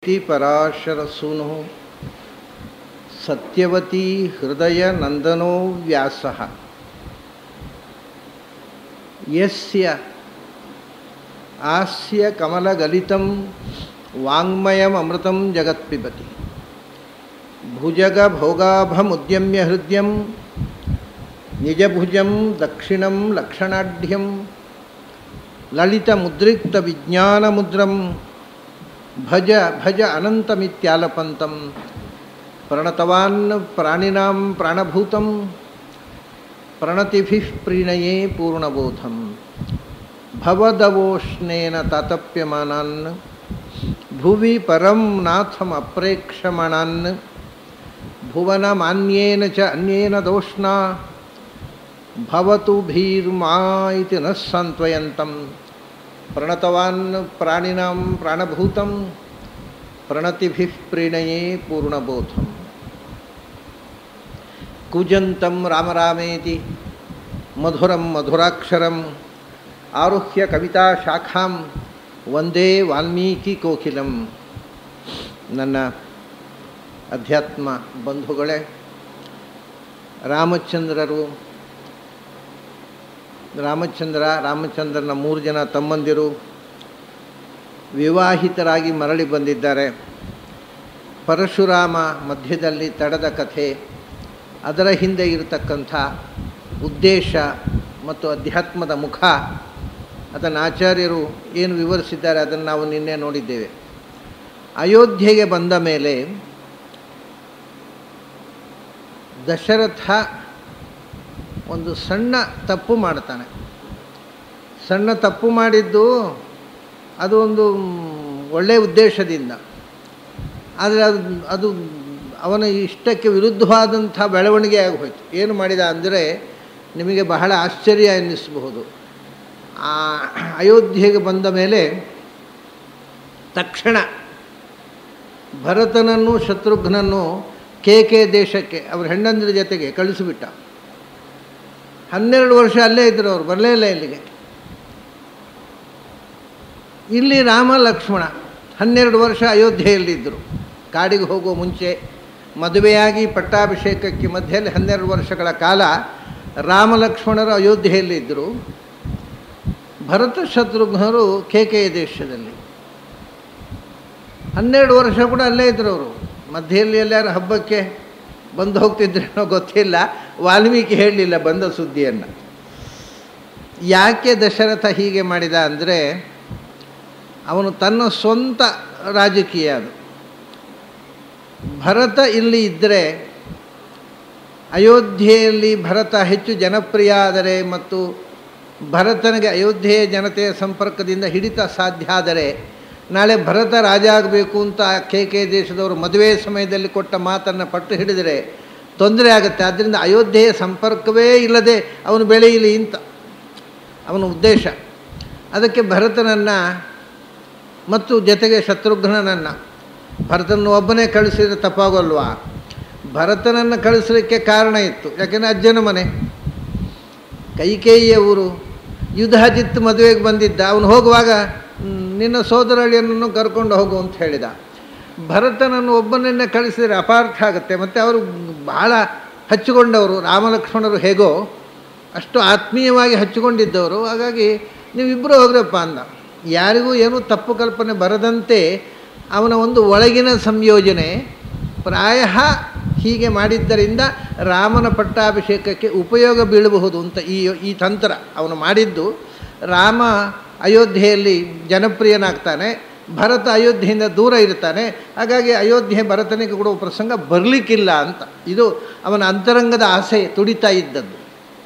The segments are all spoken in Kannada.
इति पराशरसूनुः सत्यवती हृदयनन्दनो व्यासः यस्य आस्य कमलगलितं वाङ्मयममृतं जगत्पिबति भुजगभोगाभमुद्यम्य हृद्यं निजभुजं दक्षिणं लक्षणाढ्यं ललितमुद्रिक्तविज्ञानमुद्रं भज भज अनन्तमित्यालपन्तं प्रणतवान् प्राणिनां प्राणभूतं प्रणतिभिः प्रीणये पूर्णबोधं भवदवोष्णेन तातप्यमानान् भुवि परं नाथमप्रेक्षमाणान् भुवनमान्येन च अन्येन दोष्णा भवतु भीर्मा इति नः सान्त्वयन्तं प्रणतवान् प्राणिनां प्राणभूतं प्रणतिभिः प्रीणये पूर्णबोधम् कूजन्तं रामरामेति मधुरं मधुराक्षरम् आरुह्य कविताशाखां ವಂದೇ ವಾಲ್ಮೀಕಿ ಕೋಕಿಲಂ ನನ್ನ ಅಧ್ಯಾತ್ಮ ಬಂಧುಗಳೇ ರಾಮಚಂದ್ರರು ರಾಮಚಂದ್ರ ರಾಮಚಂದ್ರನ ಮೂರು ಜನ ತಮ್ಮಂದಿರು ವಿವಾಹಿತರಾಗಿ ಮರಳಿ ಬಂದಿದ್ದಾರೆ ಪರಶುರಾಮ ಮಧ್ಯದಲ್ಲಿ ತಡೆದ ಕಥೆ ಅದರ ಹಿಂದೆ ಇರತಕ್ಕಂಥ ಉದ್ದೇಶ ಮತ್ತು ಅಧ್ಯಾತ್ಮದ ಮುಖ ಅದನ್ನು ಆಚಾರ್ಯರು ಏನು ವಿವರಿಸಿದ್ದಾರೆ ಅದನ್ನು ನಾವು ನಿನ್ನೆ ನೋಡಿದ್ದೇವೆ ಅಯೋಧ್ಯೆಗೆ ಬಂದ ಮೇಲೆ ದಶರಥ ಒಂದು ಸಣ್ಣ ತಪ್ಪು ಮಾಡ್ತಾನೆ ಸಣ್ಣ ತಪ್ಪು ಮಾಡಿದ್ದು ಅದು ಒಂದು ಒಳ್ಳೆಯ ಉದ್ದೇಶದಿಂದ ಆದರೆ ಅದು ಅದು ಅವನ ಇಷ್ಟಕ್ಕೆ ವಿರುದ್ಧವಾದಂಥ ಬೆಳವಣಿಗೆ ಆಗೋಯ್ತು ಏನು ಮಾಡಿದ ಅಂದರೆ ನಿಮಗೆ ಬಹಳ ಆಶ್ಚರ್ಯ ಎನ್ನಿಸಬಹುದು ಆ ಅಯೋಧ್ಯೆಗೆ ಬಂದ ಮೇಲೆ ತಕ್ಷಣ ಭರತನನ್ನು ಶತ್ರುಘ್ನನ್ನು ಕೆ ಕೆ ದೇಶಕ್ಕೆ ಅವ್ರ ಹೆಣ್ಣಂದಿರ ಜೊತೆಗೆ ಕಳಿಸಿಬಿಟ್ಟ ಹನ್ನೆರಡು ವರ್ಷ ಅಲ್ಲೇ ಇದ್ದರು ಅವರು ಬರಲೇ ಇಲ್ಲ ಇಲ್ಲಿಗೆ ಇಲ್ಲಿ ರಾಮ ಲಕ್ಷ್ಮಣ ಹನ್ನೆರಡು ವರ್ಷ ಅಯೋಧ್ಯೆಯಲ್ಲಿದ್ದರು ಕಾಡಿಗೆ ಹೋಗುವ ಮುಂಚೆ ಮದುವೆಯಾಗಿ ಪಟ್ಟಾಭಿಷೇಕಕ್ಕೆ ಮಧ್ಯದಲ್ಲಿ ಹನ್ನೆರಡು ವರ್ಷಗಳ ಕಾಲ ರಾಮ ಲಕ್ಷ್ಮಣರು ಅಯೋಧ್ಯೆಯಲ್ಲಿದ್ದರು ಭರತ ಶತ್ರುಘ್ನರು ಕೇಕೆಯ ದೇಶದಲ್ಲಿ ಹನ್ನೆರಡು ವರ್ಷ ಕೂಡ ಅಲ್ಲೇ ಇದ್ದರು ಅವರು ಮಧ್ಯೆಯಲ್ಲಿ ಎಲ್ಲಾರು ಹಬ್ಬಕ್ಕೆ ಬಂದು ಹೋಗ್ತಿದ್ರೇನೋ ಗೊತ್ತಿಲ್ಲ ವಾಲ್ಮೀಕಿ ಹೇಳಲಿಲ್ಲ ಬಂದ ಸುದ್ದಿಯನ್ನು ಯಾಕೆ ದಶರಥ ಹೀಗೆ ಮಾಡಿದ ಅಂದರೆ ಅವನು ತನ್ನ ಸ್ವಂತ ರಾಜಕೀಯ ಅದು ಭರತ ಇಲ್ಲಿ ಇದ್ದರೆ ಅಯೋಧ್ಯೆಯಲ್ಲಿ ಭರತ ಹೆಚ್ಚು ಜನಪ್ರಿಯ ಆದರೆ ಮತ್ತು ಭರತನಿಗೆ ಅಯೋಧ್ಯೆಯ ಜನತೆಯ ಸಂಪರ್ಕದಿಂದ ಹಿಡಿತ ಸಾಧ್ಯ ಆದರೆ ನಾಳೆ ಭರತ ರಾಜ ಆಗಬೇಕು ಅಂತ ಕೆ ಕೆ ದೇಶದವರು ಮದುವೆ ಸಮಯದಲ್ಲಿ ಕೊಟ್ಟ ಮಾತನ್ನು ಪಟ್ಟು ಹಿಡಿದರೆ ತೊಂದರೆ ಆಗುತ್ತೆ ಆದ್ದರಿಂದ ಅಯೋಧ್ಯೆಯ ಸಂಪರ್ಕವೇ ಇಲ್ಲದೆ ಅವನು ಬೆಳೆಯಲಿ ಅಂತ ಅವನ ಉದ್ದೇಶ ಅದಕ್ಕೆ ಭರತನನ್ನು ಮತ್ತು ಜೊತೆಗೆ ಶತ್ರುಘ್ನನನ್ನು ಭರತನ ಒಬ್ಬನೇ ಕಳಿಸಿದರೆ ತಪ್ಪಾಗೋಲ್ವಾ ಭರತನನ್ನು ಕಳಿಸಲಿಕ್ಕೆ ಕಾರಣ ಇತ್ತು ಯಾಕೆಂದರೆ ಅಜ್ಜನ ಮನೆ ಕೈಕೇಯಿಯ ಊರು ಯುದ್ಧಜಿತ್ ಮದುವೆಗೆ ಬಂದಿದ್ದ ಅವನು ಹೋಗುವಾಗ ನಿನ್ನ ಸೋದರಳಿಯನ್ನು ಕರ್ಕೊಂಡು ಹೋಗು ಅಂತ ಹೇಳಿದ ಭರತನನ್ನು ಒಬ್ಬನನ್ನೇ ಕಳಿಸಿದರೆ ಅಪಾರ್ಥ ಆಗುತ್ತೆ ಮತ್ತು ಅವರು ಬಹಳ ಹಚ್ಚಿಕೊಂಡವರು ರಾಮಲಕ್ಷ್ಮಣರು ಹೇಗೋ ಅಷ್ಟು ಆತ್ಮೀಯವಾಗಿ ಹಚ್ಚಿಕೊಂಡಿದ್ದವರು ಹಾಗಾಗಿ ನೀವಿಬ್ಬರು ಹೋಗ್ರಪ್ಪ ಅಂದ ಯಾರಿಗೂ ಏನೂ ತಪ್ಪು ಕಲ್ಪನೆ ಬರದಂತೆ ಅವನ ಒಂದು ಒಳಗಿನ ಸಂಯೋಜನೆ ಪ್ರಾಯ ಹೀಗೆ ಮಾಡಿದ್ದರಿಂದ ರಾಮನ ಪಟ್ಟಾಭಿಷೇಕಕ್ಕೆ ಉಪಯೋಗ ಬೀಳಬಹುದು ಅಂತ ಈ ಈ ತಂತ್ರ ಅವನು ಮಾಡಿದ್ದು ರಾಮ ಅಯೋಧ್ಯೆಯಲ್ಲಿ ಜನಪ್ರಿಯನಾಗ್ತಾನೆ ಭರತ ಅಯೋಧ್ಯೆಯಿಂದ ದೂರ ಇರ್ತಾನೆ ಹಾಗಾಗಿ ಅಯೋಧ್ಯೆ ಭರತನಿಗೆ ಕೊಡುವ ಪ್ರಸಂಗ ಬರಲಿಕ್ಕಿಲ್ಲ ಅಂತ ಇದು ಅವನ ಅಂತರಂಗದ ಆಸೆ ತುಡಿತಾ ಇದ್ದದ್ದು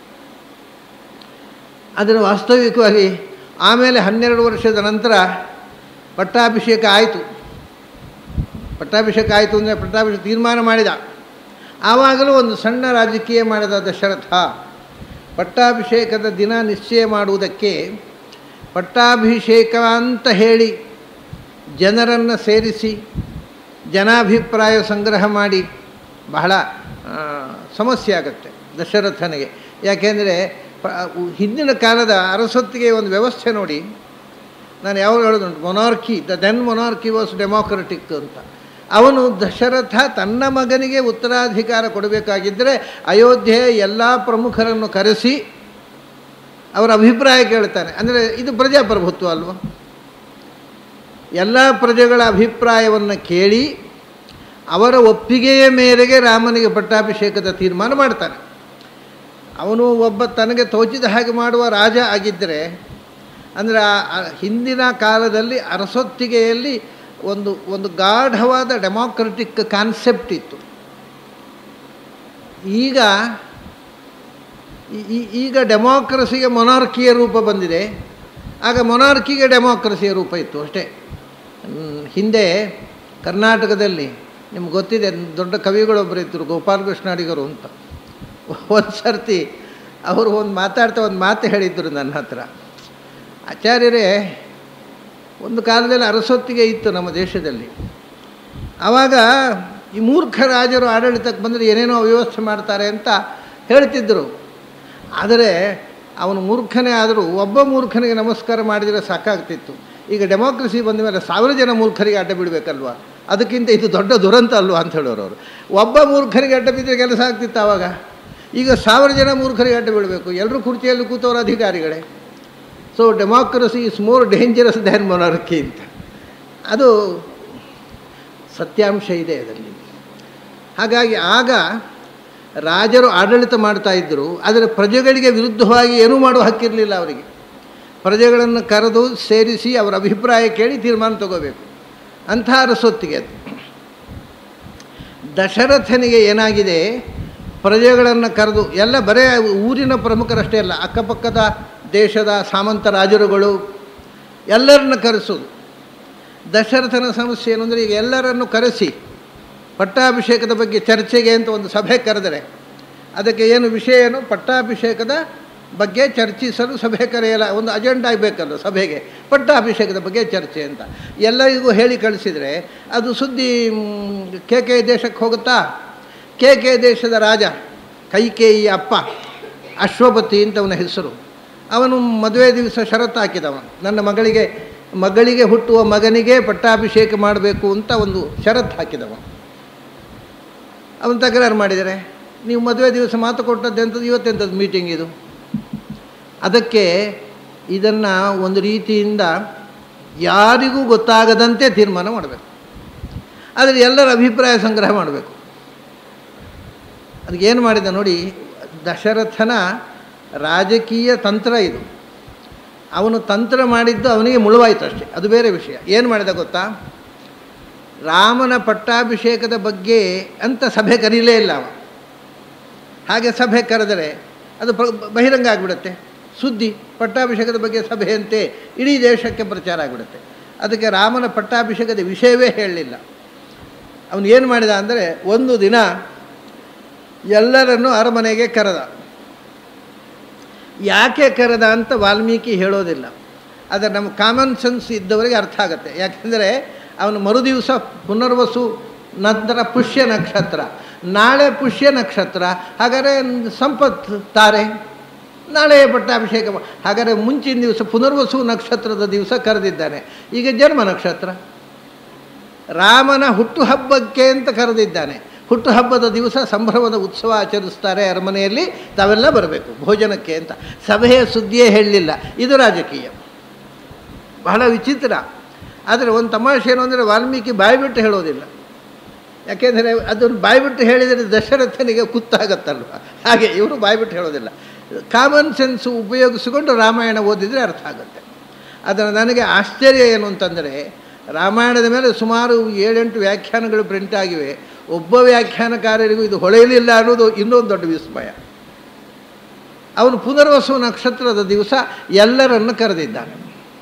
ಅದನ್ನು ವಾಸ್ತವಿಕವಾಗಿ ಆಮೇಲೆ ಹನ್ನೆರಡು ವರ್ಷದ ನಂತರ ಪಟ್ಟಾಭಿಷೇಕ ಆಯಿತು ಪಟ್ಟಾಭಿಷೇಕ ಆಯಿತು ಅಂದರೆ ಪಟ್ಟಾಭಿಷೇಕ ತೀರ್ಮಾನ ಮಾಡಿದ ಆವಾಗಲೂ ಒಂದು ಸಣ್ಣ ರಾಜಕೀಯ ಮಾಡಿದ ದಶರಥ ಪಟ್ಟಾಭಿಷೇಕದ ದಿನ ನಿಶ್ಚಯ ಮಾಡುವುದಕ್ಕೆ ಪಟ್ಟಾಭಿಷೇಕ ಅಂತ ಹೇಳಿ ಜನರನ್ನು ಸೇರಿಸಿ ಜನಾಭಿಪ್ರಾಯ ಸಂಗ್ರಹ ಮಾಡಿ ಬಹಳ ಸಮಸ್ಯೆ ಆಗುತ್ತೆ ದಶರಥನಿಗೆ ಯಾಕೆಂದರೆ ಪ ಹಿಂದಿನ ಕಾಲದ ಅರಸೊತ್ತಿಗೆ ಒಂದು ವ್ಯವಸ್ಥೆ ನೋಡಿ ನಾನು ಯಾವಾಗ ಹೇಳೋದುಂಟು monarchy the then monarchy was democratic ಅಂತ ಅವನು ದಶರಥ ತನ್ನ ಮಗನಿಗೆ ಉತ್ತರಾಧಿಕಾರ ಕೊಡಬೇಕಾಗಿದ್ದರೆ ಅಯೋಧ್ಯೆಯ ಎಲ್ಲ ಪ್ರಮುಖರನ್ನು ಕರೆಸಿ ಅವರ ಅಭಿಪ್ರಾಯ ಕೇಳ್ತಾನೆ ಅಂದರೆ ಇದು ಪ್ರಜಾಪ್ರಭುತ್ವ ಅಲ್ವ ಎಲ್ಲ ಪ್ರಜೆಗಳ ಅಭಿಪ್ರಾಯವನ್ನು ಕೇಳಿ ಅವರ ಒಪ್ಪಿಗೆಯ ಮೇರೆಗೆ ರಾಮನಿಗೆ ಪಟ್ಟಾಭಿಷೇಕದ ತೀರ್ಮಾನ ಮಾಡ್ತಾನೆ ಅವನು ಒಬ್ಬ ತನಗೆ ತೋಚಿದ ಹಾಗೆ ಮಾಡುವ ರಾಜ ಆಗಿದ್ದರೆ ಅಂದರೆ ಆ ಆ ಹಿಂದಿನ ಕಾಲದಲ್ಲಿ ಅರಸೊತ್ತಿಗೆಯಲ್ಲಿ ಒಂದು ಒಂದು ಗಾಢವಾದ ಡೆಮಾಕ್ರೆಟಿಕ್ ಕಾನ್ಸೆಪ್ಟ್ ಇತ್ತು ಈಗ ಈ- ಈ- ಈಗ ಡೆಮಾಕ್ರಸಿಗೆ ಮೊನಾರ್ಕಿಯ ರೂಪ ಬಂದಿದೆ ಆಗ ಮೊನಾರ್ಕಿಗೆ ಡೆಮಾಕ್ರಸಿಯ ರೂಪ ಇತ್ತು ಅಷ್ಟೇ ಹ್ಮ್, ಹಿಂದೆ ಕರ್ನಾಟಕದಲ್ಲಿ ನಿಮ್ಗೆ ಗೊತ್ತಿದೆ ದೊಡ್ಡ ಕವಿಗಳೊಬ್ಬರು ಇದ್ದರು ಗೋಪಾಲಕೃಷ್ಣ ಅಡಿಗರು ಅಂತ ಒಂದು ಸರ್ತಿ ಅವರು ಒಂದು ಮಾತಾಡ್ತಾ ಒಂದು ಮಾತು ಹೇಳಿದ್ದರು ನನ್ನ ಹತ್ರ ಆಚಾರ್ಯರೇ ಒಂದು ಕಾಲದಲ್ಲಿ ಅರಸೊತ್ತಿಗೆ ಇತ್ತು ನಮ್ಮ ದೇಶದಲ್ಲಿ ಆವಾಗ ಈ ಮೂರ್ಖ ರಾಜರು ಆಡಳಿತಕ್ಕೆ ಬಂದರೆ ಏನೇನೋ ವ್ಯವಸ್ಥೆ ಮಾಡ್ತಾರೆ ಅಂತ ಹೇಳ್ತಿದ್ದರು ಆದರೆ ಅವನು ಮೂರ್ಖನೇ ಆದರೂ ಒಬ್ಬ ಮೂರ್ಖನಿಗೆ ನಮಸ್ಕಾರ ಮಾಡಿದರೆ ಸಾಕಾಗ್ತಿತ್ತು ಈಗ ಡೆಮಾಕ್ರಸಿ ಬಂದ ಮೇಲೆ ಸಾವಿರ ಜನ ಮೂರ್ಖರಿಗೆ ಅಡ್ಡ ಬಿಡಬೇಕಲ್ವಾ ಅದಕ್ಕಿಂತ ಇದು ದೊಡ್ಡ ದುರಂತ ಅಲ್ವಾ ಅಂತ ಹೇಳೋರು ಅವರು ಒಬ್ಬ ಮೂರ್ಖರಿಗೆ ಅಡ್ಡ ಬಿದ್ದರೆ ಕೆಲಸ ಆಗ್ತಿತ್ತು ಆವಾಗ ಈಗ ಸಾವಿರ ಜನ ಮೂರ್ಖರಿಗೆ ಅಡ್ಡ ಬಿಡಬೇಕು ಎಲ್ಲರೂ ಕುರ್ಚಿಯಲ್ಲಿ ಕೂತವರು ಅಧಿಕಾರಿಗಳೇ so democracy is more dangerous than monarchy ಅಂತ ಅದು ಸತ್ಯಾಂಶ ಇದೆ ಅದರಲ್ಲಿ ಹಾಗಾಗಿ ಆಗ ರಾಜರು ಆಡಳಿತ ಮಾಡ್ತಾ ಇದ್ದರು ಆದರೆ ಪ್ರಜೆಗಳಿಗೆ ವಿರುದ್ಧವಾಗಿ ಏನೂ ಮಾಡುವ ಹಕ್ಕಿರಲಿಲ್ಲ ಅವರಿಗೆ ಪ್ರಜೆಗಳನ್ನು ಕರೆದು ಸೇರಿಸಿ ಅವರ ಅಭಿಪ್ರಾಯ ಕೇಳಿ ತೀರ್ಮಾನ ತಗೋಬೇಕು ಅಂಥ ಅರಸೊತ್ತಿಗೆ ಅದು ದಶರಥನಿಗೆ ಏನಾಗಿದೆ ಪ್ರಜೆಗಳನ್ನು ಕರೆದು ಎಲ್ಲ ಬರೇ ಊರಿನ ಪ್ರಮುಖರಷ್ಟೇ ಅಲ್ಲ ಅಕ್ಕಪಕ್ಕದ ದೇಶದ ಸಾಮಂತ ರಾಜರುಗಳು ಎಲ್ಲರನ್ನು ಕರೆಸೋದು ದಶರಥನ ಸಮಸ್ಯೆ ಏನು ಅಂದರೆ ಈಗ ಎಲ್ಲರನ್ನು ಕರೆಸಿ ಪಟ್ಟಾಭಿಷೇಕದ ಬಗ್ಗೆ ಚರ್ಚೆಗೆ ಅಂತ ಒಂದು ಸಭೆ ಕರೆದರೆ ಅದಕ್ಕೆ ಏನು ವಿಷಯ ಏನು ಪಟ್ಟಾಭಿಷೇಕದ ಬಗ್ಗೆ ಚರ್ಚಿಸಲು ಸಭೆ ಕರೆಯಲ್ಲ ಒಂದು ಅಜೆಂಡಾ ಆಗಬೇಕಲ್ಲ ಸಭೆಗೆ ಪಟ್ಟಾಭಿಷೇಕದ ಬಗ್ಗೆ ಚರ್ಚೆ ಅಂತ ಎಲ್ಲರಿಗೂ ಹೇಳಿ ಕಳಿಸಿದರೆ ಅದು ಸುದ್ದಿ ಮ್, ಕೆ ಕೆ ದೇಶಕ್ಕೆ ಹೋಗುತ್ತಾ ಕೆ ಕೆ ದೇಶದ ರಾಜ ಕೈಕೇಯಿ ಅಪ್ಪ ಅಶ್ವಪತಿ ಅಂತ ಅವನ ಹೆಸರು ಅವನು ಮದುವೆ ದಿವಸ ಷರತ್ತು ಹಾಕಿದವ ನನ್ನ ಮಗಳಿಗೆ ಮಗಳಿಗೆ ಹುಟ್ಟುವ ಮಗನಿಗೆ ಪಟ್ಟಾಭಿಷೇಕ ಮಾಡಬೇಕು ಅಂತ ಒಂದು ಷರತ್ತು ಹಾಕಿದವ ಅವನು ತಕರಾರು ಮಾಡಿದರೆ ನೀವು ಮದುವೆ ದಿವಸ ಮಾತು ಕೊಟ್ಟದ್ದೆಂಥದ್ದು ಇವತ್ತೆಂಥದ್ದು ಮೀಟಿಂಗ್ ಇದು ಅದಕ್ಕೆ ಇದನ್ನು ಒಂದು ರೀತಿಯಿಂದ ಯಾರಿಗೂ ಗೊತ್ತಾಗದಂತೆ ತೀರ್ಮಾನ ಮಾಡಬೇಕು ಆದರೆ ಎಲ್ಲರ ಅಭಿಪ್ರಾಯ ಸಂಗ್ರಹ ಮಾಡಬೇಕು ಅದಕ್ಕೆ ಏನು ಮಾಡಿದ ನೋಡಿ ದಶರಥನ ರಾಜಕೀಯ ತಂತ್ರ ಇದು ಅವನು ತಂತ್ರ ಮಾಡಿದ್ದು ಅವನಿಗೆ ಮುಳುವಾಯಿತು ಅಷ್ಟೇ ಅದು ಬೇರೆ ವಿಷಯ ಏನು ಮಾಡಿದ ಗೊತ್ತಾ ರಾಮನ ಪಟ್ಟಾಭಿಷೇಕದ ಬಗ್ಗೆ ಅಂತ ಸಭೆ ಕರೀಲೇ ಇಲ್ಲ ಅವ ಹಾಗೆ ಸಭೆ ಕರೆದರೆ ಅದು ಪ್ರ- ಬಹಿರಂಗ ಆಗಿಬಿಡುತ್ತೆ ಸುದ್ದಿ ಪಟ್ಟಾಭಿಷೇಕದ ಬಗ್ಗೆ ಸಭೆ ಅಂತೆ ಇಡೀ ದೇಶಕ್ಕೆ ಪ್ರಚಾರ ಆಗಿಬಿಡುತ್ತೆ ಅದಕ್ಕೆ ರಾಮನ ಪಟ್ಟಾಭಿಷೇಕದ ವಿಷಯವೇ ಹೇಳಲಿಲ್ಲ ಅವನು ಏನು ಮಾಡಿದ ಅಂದರೆ ಒಂದು ದಿನ ಎಲ್ಲರನ್ನು ಅರಮನೆಗೆ ಕರೆದ ಯಾಕೆ ಕರೆದ ಅಂತ ವಾಲ್ಮೀಕಿ ಹೇಳೋದಿಲ್ಲ ಆದರೆ ನಮ್ಮ ಕಾಮನ್ ಸೆನ್ಸ್ ಇದ್ದವರಿಗೆ ಅರ್ಥ ಆಗುತ್ತೆ ಯಾಕೆಂದರೆ ಅವನು ಮರುದಿವಸ ಪುನರ್ವಸು ನಂತರ ಪುಷ್ಯ ನಕ್ಷತ್ರ ನಾಳೆ ಪುಷ್ಯ ನಕ್ಷತ್ರ ಹಾಗಾದರೆ ಸಂಪತ್ ತಾರೆ ನಾಳೆ ಪಟ್ಟಾಭಿಷೇಕ ಮಾ- ಹಾಗಾದರೆ ಮುಂಚಿನ ದಿವಸ ಪುನರ್ವಸು ನಕ್ಷತ್ರದ ದಿವಸ ಕರೆದಿದ್ದಾನೆ ಈಗ ಜನ್ಮ ನಕ್ಷತ್ರ ರಾಮನ ಹುಟ್ಟುಹಬ್ಬಕ್ಕೆ ಅಂತ ಕರೆದಿದ್ದಾನೆ ಹುಟ್ಟುಹಬ್ಬದ ದಿವಸ ಸಂಭ್ರಮದ ಉತ್ಸವ ಆಚರಿಸ್ತಾರೆ ಅರಮನೆಯಲ್ಲಿ ತಾವೆಲ್ಲ ಬರಬೇಕು ಭೋಜನಕ್ಕೆ ಅಂತ ಸಭೆಯ ಸುದ್ದಿಯೇ ಹೇಳಲಿಲ್ಲ ಇದು ರಾಜಕೀಯ ಬಹಳ ವಿಚಿತ್ರ ಆದರೆ ಒಂದು ತಮಾಷೆ ಏನು ಅಂದರೆ ವಾಲ್ಮೀಕಿ ಬಾಯ್ಬಿಟ್ಟು ಹೇಳೋದಿಲ್ಲ ಯಾಕೆಂದರೆ ಅದನ್ನು ಬಾಯ್ಬಿಟ್ಟು ಹೇಳಿದರೆ ದಶರಥನಿಗೆ ಕುತ್ತಾಗತ್ತಲ್ವ ಹಾಗೆ ಇವರು ಬಾಯ್ಬಿಟ್ಟು ಹೇಳೋದಿಲ್ಲ ಕಾಮನ್ ಸೆನ್ಸ್ ಉಪಯೋಗಿಸಿಕೊಂಡು ರಾಮಾಯಣ ಓದಿದರೆ ಅರ್ಥ ಆಗುತ್ತೆ ಅದರ ನನಗೆ ಆಶ್ಚರ್ಯ ಏನು ಅಂತಂದರೆ ರಾಮಾಯಣದ ಮೇಲೆ ಸುಮಾರು ಏಳೆಂಟು ವ್ಯಾಖ್ಯಾನಗಳು ಪ್ರಿಂಟ್ ಆಗಿವೆ ಒಬ್ಬ ವ್ಯಾಖ್ಯಾನಕಾರರಿಗೂ ಇದು ಹೊಳೆಯಲಿಲ್ಲ ಅನ್ನೋದು ಇನ್ನೊಂದು ದೊಡ್ಡ ವಿಸ್ಮಯ ಅವನು ಪುನರ್ವಸು ನಕ್ಷತ್ರದ ದಿವಸ ಎಲ್ಲರನ್ನು ಕರೆದಿದ್ದಾನೆ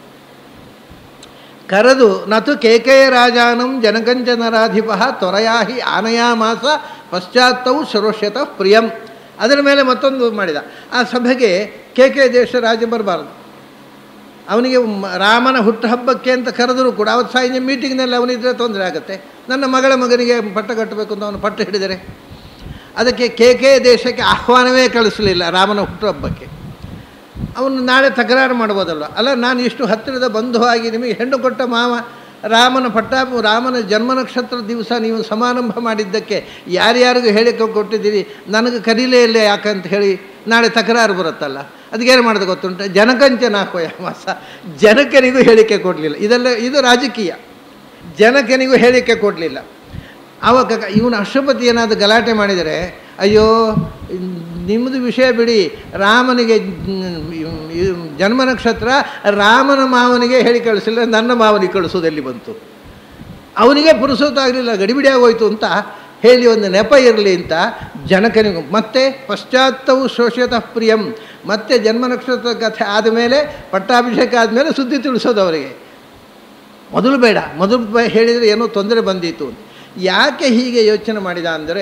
ಕರೆದು ನತು ಕೇಕೆಯ ರಾಜಾನಂ ಜನಕಂಚನರಾಧಿಪ ತ್ವರಯಾಹಿ ಆನಯಾಮಾಸ ಪಶ್ಚಾತ್ತವು ಸರ್ವಶ್ಯತ ಪ್ರಿಯಂ ಅದರ ಮೇಲೆ ಮತ್ತೊಂದು ಮಾಡಿದ ಆ ಸಭೆಗೆ ಕೇಕೆ ದೇಶ ರಾಜ ಬರಬಾರದು ಅವನಿಗೆ ಮ- ರಾಮನ ಹುಟ್ಟುಹಬ್ಬಕ್ಕೆ ಅಂತ ಕರೆದರೂ ಕೂಡ ಅವತ್ತು ಸಾಯಂಜೆ ಮೀಟಿಂಗ್ನಲ್ಲಿ ಅವನಿದ್ರೆ ತೊಂದರೆ ಆಗುತ್ತೆ ನನ್ನ ಮಗಳ ಮಗನಿಗೆ ಪಟ್ಟ ಕಟ್ಟಬೇಕು ಅಂತ ಅವನು ಪಟ್ಟ ಹಿಡಿದರೆ ಅದಕ್ಕೆ ಕೆ ಕೆ ದೇಶಕ್ಕೆ ಆಹ್ವಾನವೇ ಕಳಿಸಲಿಲ್ಲ ರಾಮನ ಹುಟ್ಟುಹಬ್ಬಕ್ಕೆ ಅವನು ನಾಳೆ ತಕರಾರು ಮಾಡ್ಬೋದಲ್ವ ಅಲ್ಲ ನಾನು ಇಷ್ಟು ಹತ್ತಿರದ ಬಂಧುವಾಗಿ ನಿಮಗೆ ಹೆಣ್ಣು ಕೊಟ್ಟ ಮಾವ ರಾಮನ ಪಟ್ಟಾಭಿ ರಾಮನ ಜನ್ಮ ನಕ್ಷತ್ರ ದಿವಸ ನೀವು ಸಮಾರಂಭ ಮಾಡಿದ್ದಕ್ಕೆ ಯಾರ್ಯಾರಿಗೂ ಹೇಳಿಕೆ ಕೊಟ್ಟಿದ್ದೀರಿ ನನಗೆ ಕರೀಲೇ ಇಲ್ಲ ಯಾಕಂತ ಹೇಳಿ ನಾಳೆ ತಕರಾರು ಬರುತ್ತಲ್ಲ ಅದಕ್ಕೇನು ಮಾಡೋದು ಗೊತ್ತುಂಟು ಜನಕಂಚ ನಾಕೋಯ ಮಾಸ ಜನಕನಿಗೂ ಹೇಳಿಕೆ ಕೊಡಲಿಲ್ಲ ಇದೆಲ್ಲ ಇದು ರಾಜಕೀಯ ಜನಕನಿಗೂ ಹೇಳಿಕೆ ಕೊಡಲಿಲ್ಲ ಆವಾಗ ಇವನು ಅಶ್ವಪತಿ ಏನಾದರೂ ಗಲಾಟೆ ಮಾಡಿದರೆ ಅಯ್ಯೋ ನಿಮ್ಮದು ವಿಷಯ ಬಿಡಿ ರಾಮನಿಗೆ ಜನ್ಮ ನಕ್ಷತ್ರ ರಾಮನ ಮಾವನಿಗೆ ಹೇಳಿ ಕಳಿಸಿಲ್ಲ ನನ್ನ ಮಾವನಿಗೆ ಕಳಿಸೋದೆಲ್ಲಿ ಬಂತು ಅವನಿಗೆ ಪುರುಸೊತ್ತಾಗಲಿಲ್ಲ ಗಡಿಬಿಡಿ ಆಗೋಯ್ತು ಅಂತ ಹೇಳಿ ಒಂದು ನೆಪ ಇರಲಿ ಅಂತ ಜನಕನಿಗೂ ಮತ್ತೆ ಪಶ್ಚಾತ್ತವು ಶೋಷ್ಯತಃ ಪ್ರಿಯಂ ಮತ್ತೆ ಜನ್ಮ ನಕ್ಷತ್ರ ಕಥೆ ಆದಮೇಲೆ ಪಟ್ಟಾಭಿಷೇಕ ಆದಮೇಲೆ ಸುದ್ದಿ ತಿಳಿಸೋದು ಅವರಿಗೆ ಮೊದಲು ಬೇಡ ಮೊದಲು ಬ- ಹೇಳಿದರೆ ಏನೋ ತೊಂದರೆ ಬಂದಿತ್ತು ಅಂತ. ಯಾಕೆ ಹೀಗೆ ಯೋಚನೆ ಮಾಡಿದ ಅಂದರೆ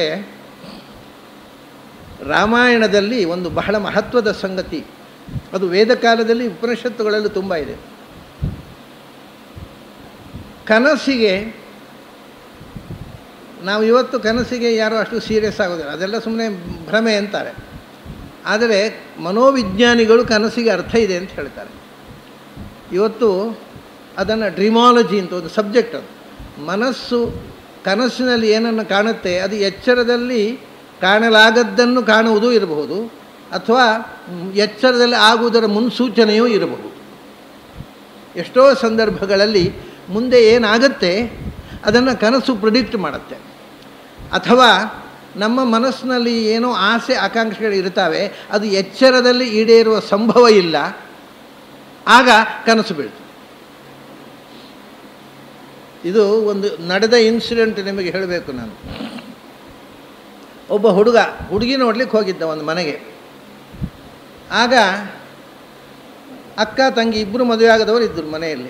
ರಾಮಾಯಣದಲ್ಲಿ ಒಂದು ಬಹಳ ಮಹತ್ವದ ಸಂಗತಿ ಅದು ವೇದ ಕಾಲದಲ್ಲಿ ಉಪನಿಷತ್ತುಗಳಲ್ಲೂ ತುಂಬ ಇದೆ ಕನಸಿಗೆ ನಾವು ಇವತ್ತು ಕನಸಿಗೆ ಯಾರೂ ಅಷ್ಟು ಸೀರಿಯಸ್ ಆಗೋದಿಲ್ಲ ಅದೆಲ್ಲ ಸುಮ್ಮನೆ ಭ್ರಮೆ ಅಂತಾರೆ ಆದರೆ ಮನೋವಿಜ್ಞಾನಿಗಳು ಕನಸಿಗೆ ಅರ್ಥ ಇದೆ ಅಂತ ಹೇಳ್ತಾರೆ ಇವತ್ತು ಅದನ್ನು ಡ್ರಿಮಾಲಜಿ ಅಂತ ಒಂದು ಸಬ್ಜೆಕ್ಟ್ ಅದು ಮನಸ್ಸು ಕನಸಿನಲ್ಲಿ ಏನನ್ನು ಕಾಣುತ್ತೆ ಅದು ಎಚ್ಚರದಲ್ಲಿ ಕಾಣಲಾಗದ್ದನ್ನು ಕಾಣುವುದೂ ಇರಬಹುದು ಅಥವಾ ಮ್, ಎಚ್ಚರದಲ್ಲಿ ಆಗುವುದರ ಮುನ್ಸೂಚನೆಯೂ ಇರಬಹುದು ಎಷ್ಟೋ ಸಂದರ್ಭಗಳಲ್ಲಿ ಮುಂದೆ ಏನಾಗುತ್ತೆ ಅದನ್ನು ಕನಸು ಪ್ರಿಡಿಕ್ಟ್ ಮಾಡುತ್ತೆ ಅಥವಾ ನಮ್ಮ ಮನಸ್ಸಿನಲ್ಲಿ ಏನೋ ಆಸೆ ಆಕಾಂಕ್ಷೆಗಳು ಇರ್ತವೆ ಅದು ಎಚ್ಚರದಲ್ಲಿ ಈಡೇರುವ ಸಂಭವ ಇಲ್ಲ ಆಗ ಕನಸು ಬೀಳ್ತು ಇದು ಒಂದು ನಡೆದ ಇನ್ಸಿಡೆಂಟ್ ನಿಮಗೆ ಹೇಳಬೇಕು ನಾನು ಒಬ್ಬ ಹುಡುಗ ಹುಡುಗಿ ನೋಡ್ಲಿಕ್ಕೆ ಹೋಗಿದ್ದ ಒಂದು ಮನೆಗೆ ಆಗ ಅಕ್ಕ ತಂಗಿ ಇಬ್ಬರು ಮದುವೆ ಆಗದವರು ಇದ್ದರು ಮನೆಯಲ್ಲಿ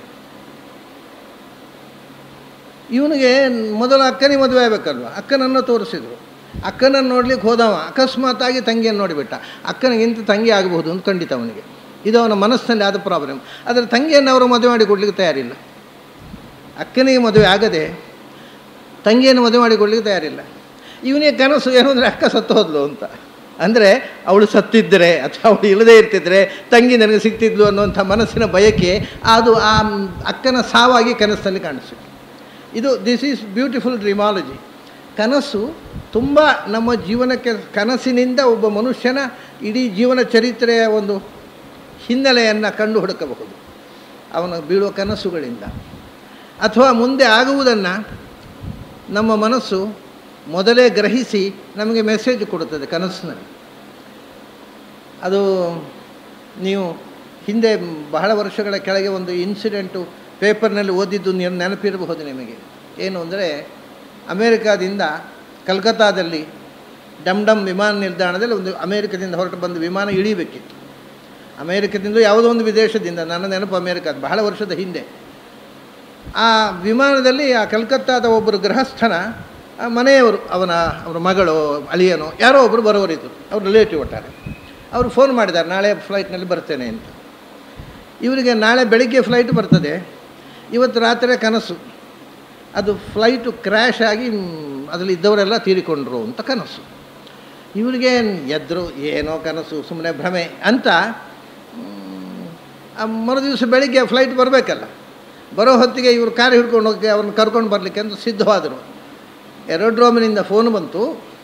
ಇವನಿಗೆ ಮೊದಲು ಅಕ್ಕನಿಗೆ ಮದುವೆ ಆಗಬೇಕಲ್ವ ಅಕ್ಕನನ್ನು ತೋರಿಸಿದ್ರು ಅಕ್ಕನನ್ನು ನೋಡ್ಲಿಕ್ಕೆ ಹೋದವ ಅಕಸ್ಮಾತಾಗಿ ತಂಗಿಯನ್ನು ನೋಡಿಬಿಟ್ಟ ಅಕ್ಕನಿಗಿಂತ ತಂಗಿ ಆಗಬಹುದು ಅಂತ ಖಂಡಿತ ಅವನಿಗೆ ಇದು ಅವನ ಮನಸ್ಸಿನಲ್ಲಿ ಆದ ಪ್ರಾಬ್ಲಮ್ ಆದರೆ ತಂಗಿಯನ್ನು ಅವರು ಮದುವೆ ಮಾಡಿ ಕೊಡ್ಲಿಕ್ಕೆ ತಯಾರಿಲ್ಲ ಅಕ್ಕನಿಗೆ ಮದುವೆ ಆಗದೆ ತಂಗಿಯನ್ನು ಮದುವೆ ಮಾಡಿ ಕೊಡ್ಲಿಕ್ಕೆ ತಯಾರಿಲ್ಲ ಇವನಿಗೆ ಕನಸು ಏನು ಅಂದರೆ ಅಕ್ಕ ಸತ್ತು ಹೋದ್ಲು ಅಂತ ಅಂದರೆ ಅವಳು ಸತ್ತಿದ್ದರೆ ಅಥವಾ ಅವಳು ಇಲ್ಲದೇ ಇರ್ತಿದ್ರೆ ತಂಗಿ ನನಗೆ ಸಿಗ್ತಿದ್ಲು ಅನ್ನುವಂಥ ಮನಸ್ಸಿನ ಬಯಕೆ ಅದು ಆ ಅಕ್ಕನ ಸಾವಾಗಿ ಕನಸಿನಲ್ಲಿ ಕಾಣಿಸಿತು ಇದು ದಿಸ್ ಈಸ್ ಬ್ಯೂಟಿಫುಲ್ ಡ್ರಿಮಾಲಜಿ ಕನಸು ತುಂಬ ನಮ್ಮ ಜೀವನಕ್ಕೆ ಕನಸಿನಿಂದ ಒಬ್ಬ ಮನುಷ್ಯನ ಇಡೀ ಜೀವನ ಚರಿತ್ರೆಯ ಒಂದು ಹಿನ್ನೆಲೆಯನ್ನು ಕಂಡು ಹುಡುಕಬಹುದು ಅವನು ಬೀಳುವ ಕನಸುಗಳಿಂದ ಅಥವಾ ಮುಂದೆ ಆಗುವುದನ್ನು ನಮ್ಮ ಮನಸ್ಸು ಮೊದಲೇ ಗ್ರಹಿಸಿ ನಮಗೆ ಮೆಸೇಜ್ ಕೊಡುತ್ತದೆ ಕನಸಿನಲ್ಲಿ ಅದು ನೀವು ಹಿಂದೆ ಬಹಳ ವರ್ಷಗಳ ಕೆಳಗೆ ಒಂದು ಇನ್ಸಿಡೆಂಟು ಪೇಪರ್ನಲ್ಲಿ ಓದಿದ್ದು ನೆನ- ನೆನಪಿರಬಹುದು ನಿಮಗೆ ಏನು ಅಂದರೆ ಅಮೇರಿಕಾದಿಂದ ಕಲ್ಕತ್ತಾದಲ್ಲಿ ಡಮ್ ಡಮ್ ವಿಮಾನ ನಿಲ್ದಾಣದಲ್ಲಿ ಒಂದು ಅಮೇರಿಕದಿಂದ ಹೊರಟು ಬಂದು ವಿಮಾನ ಇಳಿಬೇಕಿತ್ತು ಅಮೇರಿಕದಿಂದ ಯಾವುದೋ ಒಂದು ವಿದೇಶದಿಂದ ನನ್ನ ನೆನಪು ಅಮೇರಿಕಾದ ಬಹಳ ವರ್ಷದ ಹಿಂದೆ ಆ ವಿಮಾನದಲ್ಲಿ ಆ ಕಲ್ಕತ್ತಾದ ಒಬ್ಬರು ಗೃಹಸ್ಥನ ಆ ಮನೆಯವರು ಅವನ ಅವರ ಮಗಳು ಅಳಿಯನೋ ಯಾರೋ ಒಬ್ಬರು ಬರೋರಿದ್ದರು ಅವ್ರ ರಿಲೇಟಿವ್ ಒಟ್ಟಾರೆ ಅವರು ಫೋನ್ ಮಾಡಿದ್ದಾರೆ ನಾಳೆ ಫ್ಲೈಟ್ನಲ್ಲಿ ಬರ್ತೇನೆ ಅಂತ ಇವರಿಗೆ ನಾಳೆ ಬೆಳಿಗ್ಗೆ ಫ್ಲೈಟ್ ಬರ್ತದೆ ಇವತ್ತು ರಾತ್ರಿ ಕನಸು ಅದು ಫ್ಲೈಟು ಕ್ರ್ಯಾಶ್ ಆಗಿ ಅದರಲ್ಲಿ ಇದ್ದವರೆಲ್ಲ ತೀರಿಕೊಂಡ್ರು ಅಂತ ಕನಸು ಇವರಿಗೆ ಎದ್ರು ಏನೋ ಕನಸು ಸುಮ್ಮನೆ ಭ್ರಮೆ ಅಂತ ಮ್, ಆ ಮರುದಿವಸ ಬೆಳಿಗ್ಗೆ ಫ್ಲೈಟ್ ಬರಬೇಕಲ್ಲ ಬರೋ ಹೊತ್ತಿಗೆ ಇವರು ಕಾರ್ ಹಿಡ್ಕೊಂಡು ಹೋಗಿ ಅವ್ರನ್ನ ಕರ್ಕೊಂಡು ಬರಲಿಕ್ಕೆ ಅಂತ ಸಿದ್ಧವಾದರು ಏರೋಡ್ರೋಮಿನಿಂದ ಫೋನ್ ಬಂತು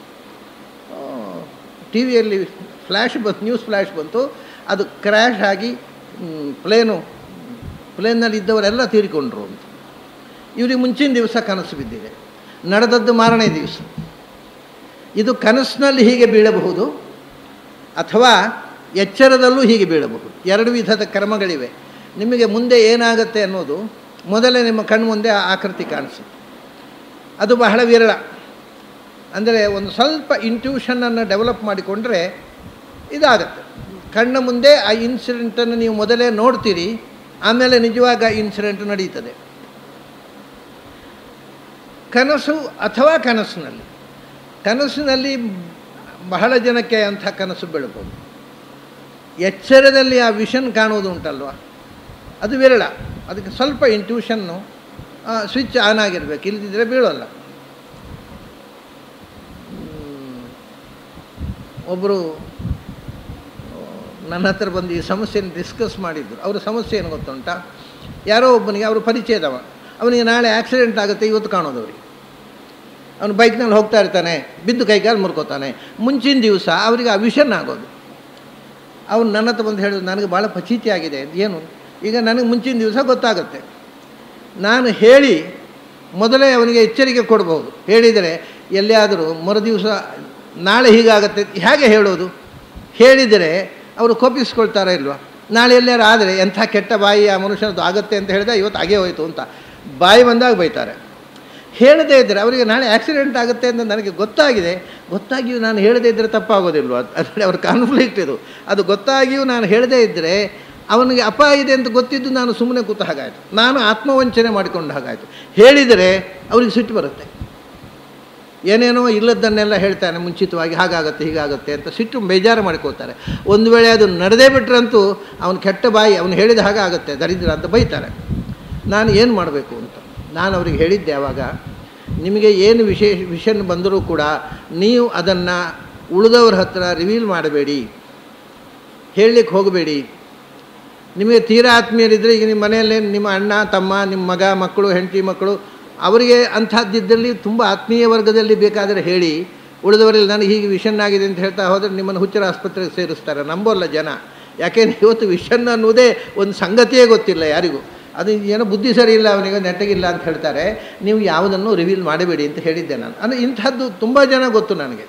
ಟಿ ವಿಯಲ್ಲಿ ಫ್ಲ್ಯಾಶ್ ಬಂತು ನ್ಯೂಸ್ ಫ್ಲ್ಯಾಶ್ ಬಂತು ಅದು ಕ್ರ್ಯಾಶ್ ಆಗಿ ಪ್ಲೇನು ಪ್ಲೇನ್ನಲ್ಲಿ ಇದ್ದವರೆಲ್ಲ ತೀರಿಕೊಂಡ್ರು ಅಂತ ಇವರಿಗೆ ಮುಂಚಿನ ದಿವಸ ಕನಸು ಬಿದ್ದಿದೆ ನಡೆದದ್ದು ಮಾರನೇ ದಿವಸ ಇದು ಕನಸಿನಲ್ಲಿ ಹೀಗೆ ಬೀಳಬಹುದು ಅಥವಾ ಎಚ್ಚರದಲ್ಲೂ ಹೀಗೆ ಬೀಳಬಹುದು ಎರಡು ವಿಧದ ಕ್ರಮಗಳಿವೆ ನಿಮಗೆ ಮುಂದೆ ಏನಾಗುತ್ತೆ ಅನ್ನೋದು ಮೊದಲೇ ನಿಮ್ಮ ಕಣ್ಮುಂದೆ ಆ ಆಕೃತಿ ಕಾಣಿಸುತ್ತೆ ಅದು ಬಹಳ ವಿರಳ ಅಂದರೆ ಒಂದು ಸ್ವಲ್ಪ ಇಂಟ್ಯೂಷನನ್ನು ಡೆವಲಪ್ ಮಾಡಿಕೊಂಡ್ರೆ ಇದಾಗತ್ತೆ ಕಣ್ಣ ಮುಂದೆ ಆ ಇನ್ಸಿಡೆಂಟನ್ನು ನೀವು ಮೊದಲೇ ನೋಡ್ತೀರಿ ಆಮೇಲೆ ನಿಜವಾಗ ಇನ್ಸಿಡೆಂಟ್ ನಡೀತದೆ ಕನಸು ಅಥವಾ ಕನಸಿನಲ್ಲಿ ಕನಸಿನಲ್ಲಿ ಬಹಳ ಜನಕ್ಕೆ ಅಂಥ ಕನಸು ಬೀಳ್ಬೋದು ಎಚ್ಚರದಲ್ಲಿ ಆ ವಿಷನ್ ಕಾಣುವುದು ಉಂಟಲ್ವ ಅದು ವಿರಳ ಅದಕ್ಕೆ ಸ್ವಲ್ಪ ಇಂಟ್ಯೂಷನ್ನು ಸ್ವಿಚ್ ಆನ್ ಆಗಿರಬೇಕು ಇಲ್ಲದಿದ್ದರೆ ಬೀಳೋಲ್ಲ ಒಬ್ಬರು ನನ್ನ ಹತ್ರ ಬಂದು ಈ ಸಮಸ್ಯೆಯನ್ನು ಡಿಸ್ಕಸ್ ಮಾಡಿದ್ರು ಅವರ ಸಮಸ್ಯೆ ಏನು ಗೊತ್ತುಂಟಾ ಯಾರೋ ಒಬ್ಬನಿಗೆ ಅವರು ಪರಿಚಯದವ ಅವನಿಗೆ ನಾಳೆ ಆಕ್ಸಿಡೆಂಟ್ ಆಗುತ್ತೆ ಇವತ್ತು ಕಾಣೋದು ಅವ್ರಿಗೆ ಅವನು ಬೈಕ್ನಲ್ಲಿ ಹೋಗ್ತಾ ಇರ್ತಾನೆ ಬಿದ್ದು ಕೈಕಾಲು ಮುರ್ಕೋತಾನೆ ಮುಂಚಿನ ದಿವಸ ಅವರಿಗೆ ಆ ವಿಷನ್ ಆಗೋದು ಅವನು ನನ್ನ ಹತ್ರ ಬಂದು ಹೇಳಿದ್ರು ನನಗೆ ಭಾಳ ಪಚೀತಿ ಆಗಿದೆ ಏನು ಈಗ ನನಗೆ ಮುಂಚಿನ ದಿವಸ ಗೊತ್ತಾಗುತ್ತೆ ನಾನು ಹೇಳಿ ಮೊದಲೇ ಅವನಿಗೆ ಎಚ್ಚರಿಕೆ ಕೊಡ್ಬೋದು ಹೇಳಿದರೆ ಎಲ್ಲಿಯಾದರೂ ಮರುದಿವಸ ನಾಳೆ ಹೀಗಾಗತ್ತೆ ಹೇಗೆ ಹೇಳೋದು ಹೇಳಿದರೆ ಅವರು ಕೋಪಿಸ್ಕೊಳ್ತಾರ ಇಲ್ವಾ ನಾಳೆ ಎಲ್ಲಾರು ಆದರೆ ಎಂಥ ಕೆಟ್ಟ ಬಾಯಿ ಆ ಮನುಷ್ಯನದ್ದು ಆಗುತ್ತೆ ಅಂತ ಹೇಳಿದ್ರೆ ಇವತ್ತು ಹಾಗೇ ಹೋಯಿತು ಅಂತ ಬಾಯಿ ಬಂದಾಗ ಬೈತಾರೆ ಹೇಳದೇ ಇದ್ದರೆ ಅವರಿಗೆ ನಾಳೆ ಆಕ್ಸಿಡೆಂಟ್ ಆಗುತ್ತೆ ಅಂತ ನನಗೆ ಗೊತ್ತಾಗಿದೆ ಗೊತ್ತಾಗಿಯೂ ನಾನು ಹೇಳದೇ ಇದ್ದರೆ ತಪ್ಪಾಗೋದಿಲ್ವ ಅದರಲ್ಲಿ ಅವ್ರ ಕಾನ್ಫ್ಲಿಕ್ಟ್ ಇದು ಅದು ಗೊತ್ತಾಗಿಯೂ ನಾನು ಹೇಳದೇ ಇದ್ದರೆ ಅವನಿಗೆ ಅಪಾಯ ಇದೆ ಅಂತ ಗೊತ್ತಿದ್ದು ನಾನು ಸುಮ್ಮನೆ ಕೂತ ಹಾಗಾಯಿತು ನಾನು ಆತ್ಮವಂಚನೆ ಮಾಡಿಕೊಂಡ ಹಾಗಾಯಿತು ಹೇಳಿದರೆ ಅವ್ರಿಗೆ ಸಿಟ್ಟು ಬರುತ್ತೆ ಏನೇನೋ ಇಲ್ಲದನ್ನೆಲ್ಲ ಹೇಳ್ತಾನೆ ಮುಂಚಿತವಾಗಿ ಹಾಗಾಗತ್ತೆ ಹೀಗಾಗತ್ತೆ ಅಂತ ಸಿಟ್ಟು ಬೇಜಾರು ಮಾಡ್ಕೋತಾರೆ ಒಂದು ವೇಳೆ ಅದು ನಡೆದೇ ಬಿಟ್ರಂತೂ ಅವನು ಕೆಟ್ಟ ಬಾಯಿ ಅವನು ಹೇಳಿದ ಹಾಗೆ ಆಗುತ್ತೆ ದರಿದ್ರ ಅಂತ ಬೈತಾರೆ ನಾನು ಏನು ಮಾಡಬೇಕು ಅಂತ ನಾನು ಅವ್ರಿಗೆ ಹೇಳಿದ್ದೆ ಆವಾಗ ನಿಮಗೆ ಏನು ವಿಶೇಷ ವಿಷನ್ ಬಂದರೂ ಕೂಡ ನೀವು ಅದನ್ನು ಉಳಿದವ್ರ ಹತ್ರ ರಿವೀಲ್ ಮಾಡಬೇಡಿ ಹೇಳಲಿಕ್ಕೆ ಹೋಗಬೇಡಿ ನಿಮಗೆ ತೀರಾ ಆತ್ಮೀಯರಿದ್ದರೆ ಈಗ ನಿಮ್ಮ ಮನೆಯಲ್ಲೇ ನಿಮ್ಮ ಅಣ್ಣ ತಮ್ಮ ನಿಮ್ಮ ಮಗ ಮಕ್ಕಳು ಹೆಂಡತಿ ಮಕ್ಕಳು ಅವರಿಗೆ ಅಂಥದ್ದಿದ್ದಲ್ಲಿ ತುಂಬ ಆತ್ಮೀಯ ವರ್ಗದಲ್ಲಿ ಬೇಕಾದರೆ ಹೇಳಿ ಉಳಿದವರಲ್ಲಿ ನನಗೆ ಹೀಗೆ ವಿಷನ್ ಆಗಿದೆ ಅಂತ ಹೇಳ್ತಾ ಹೋದರೆ ನಿಮ್ಮನ್ನು ಹುಚ್ಚರ ಆಸ್ಪತ್ರೆಗೆ ಸೇರಿಸ್ತಾರೆ ನಂಬೋಲ್ಲ ಜನ ಯಾಕೆಂದರೆ ಇವತ್ತು ವಿಷನ್ ಅನ್ನೋದೇ ಒಂದು ಸಂಗತಿಯೇ ಗೊತ್ತಿಲ್ಲ ಯಾರಿಗೂ ಅದು ಏನೋ ಬುದ್ಧಿ ಸರಿ ಇಲ್ಲ ಅವನಿಗೆ ನೆಟ್ಟಗಿಲ್ಲ ಅಂತ ಹೇಳ್ತಾರೆ ನೀವು ಯಾವುದನ್ನು ರಿವೀಲ್ ಮಾಡಬೇಡಿ ಅಂತ ಹೇಳಿದ್ದೆ ನಾನು ಅಂದರೆ ಇಂಥದ್ದು ತುಂಬ ಜನ ಗೊತ್ತು ನನಗೆ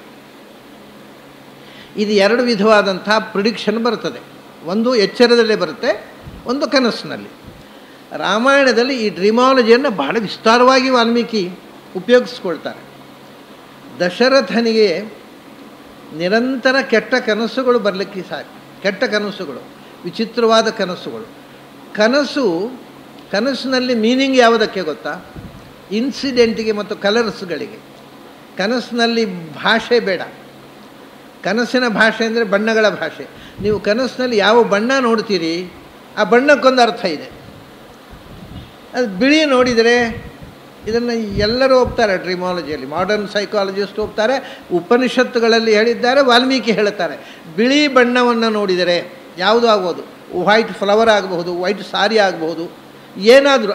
ಇದು ಎರಡು ವಿಧವಾದಂಥ ಪ್ರಿಡಿಕ್ಷನ್ ಬರ್ತದೆ ಒಂದು ಎಚ್ಚರದಲ್ಲೇ ಬರುತ್ತೆ ಒಂದು ಕನಸಿನಲ್ಲಿ ರಾಮಾಯಣದಲ್ಲಿ ಈ ಡ್ರಿಮಾಲಜಿಯನ್ನು ಬಹಳ ವಿಸ್ತಾರವಾಗಿ ವಾಲ್ಮೀಕಿ ಉಪಯೋಗಿಸ್ಕೊಳ್ತಾರೆ ದಶರಥನಿಗೆ ನಿರಂತರ ಕೆಟ್ಟ ಕನಸುಗಳು ಬರಲಿಕ್ಕೆ ಸಾಕು ಕೆಟ್ಟ ಕನಸುಗಳು ವಿಚಿತ್ರವಾದ ಕನಸುಗಳು ಕನಸು ಕನಸಿನಲ್ಲಿ ಮೀನಿಂಗ್ ಯಾವುದಕ್ಕೆ ಗೊತ್ತಾ ಇನ್ಸಿಡೆಂಟಿಗೆ ಮತ್ತು ಕಲರ್ಸ್ಗಳಿಗೆ ಕನಸಿನಲ್ಲಿ ಭಾಷೆ ಬೇಡ ಕನಸಿನ ಭಾಷೆ ಅಂದರೆ ಬಣ್ಣಗಳ ಭಾಷೆ ನೀವು ಕನಸಿನಲ್ಲಿ ಯಾವ ಬಣ್ಣ ನೋಡ್ತೀರಿ ಆ ಬಣ್ಣಕ್ಕೊಂದು ಅರ್ಥ ಇದೆ ಅದು ಬಿಳಿ ನೋಡಿದರೆ ಇದನ್ನು ಎಲ್ಲರೂ ಒಪ್ತಾರೆ ಡ್ರಿಮಾಲಜಿಯಲ್ಲಿ ಮಾಡರ್ನ್ ಸೈಕಾಲಜಿಸ್ಟ್ ಒಪ್ತಾರೆ ಉಪನಿಷತ್ತುಗಳಲ್ಲಿ ಹೇಳಿದ್ದಾರೆ ವಾಲ್ಮೀಕಿ ಹೇಳುತ್ತಾರೆ ಬಿಳಿ ಬಣ್ಣವನ್ನು ನೋಡಿದರೆ ಯಾವುದು ಆಗ್ಬೋದು ವೈಟ್ ಫ್ಲವರ್ ಆಗಬಹುದು ವೈಟ್ ಸಾರಿ ಆಗಬಹುದು ಏನಾದರೂ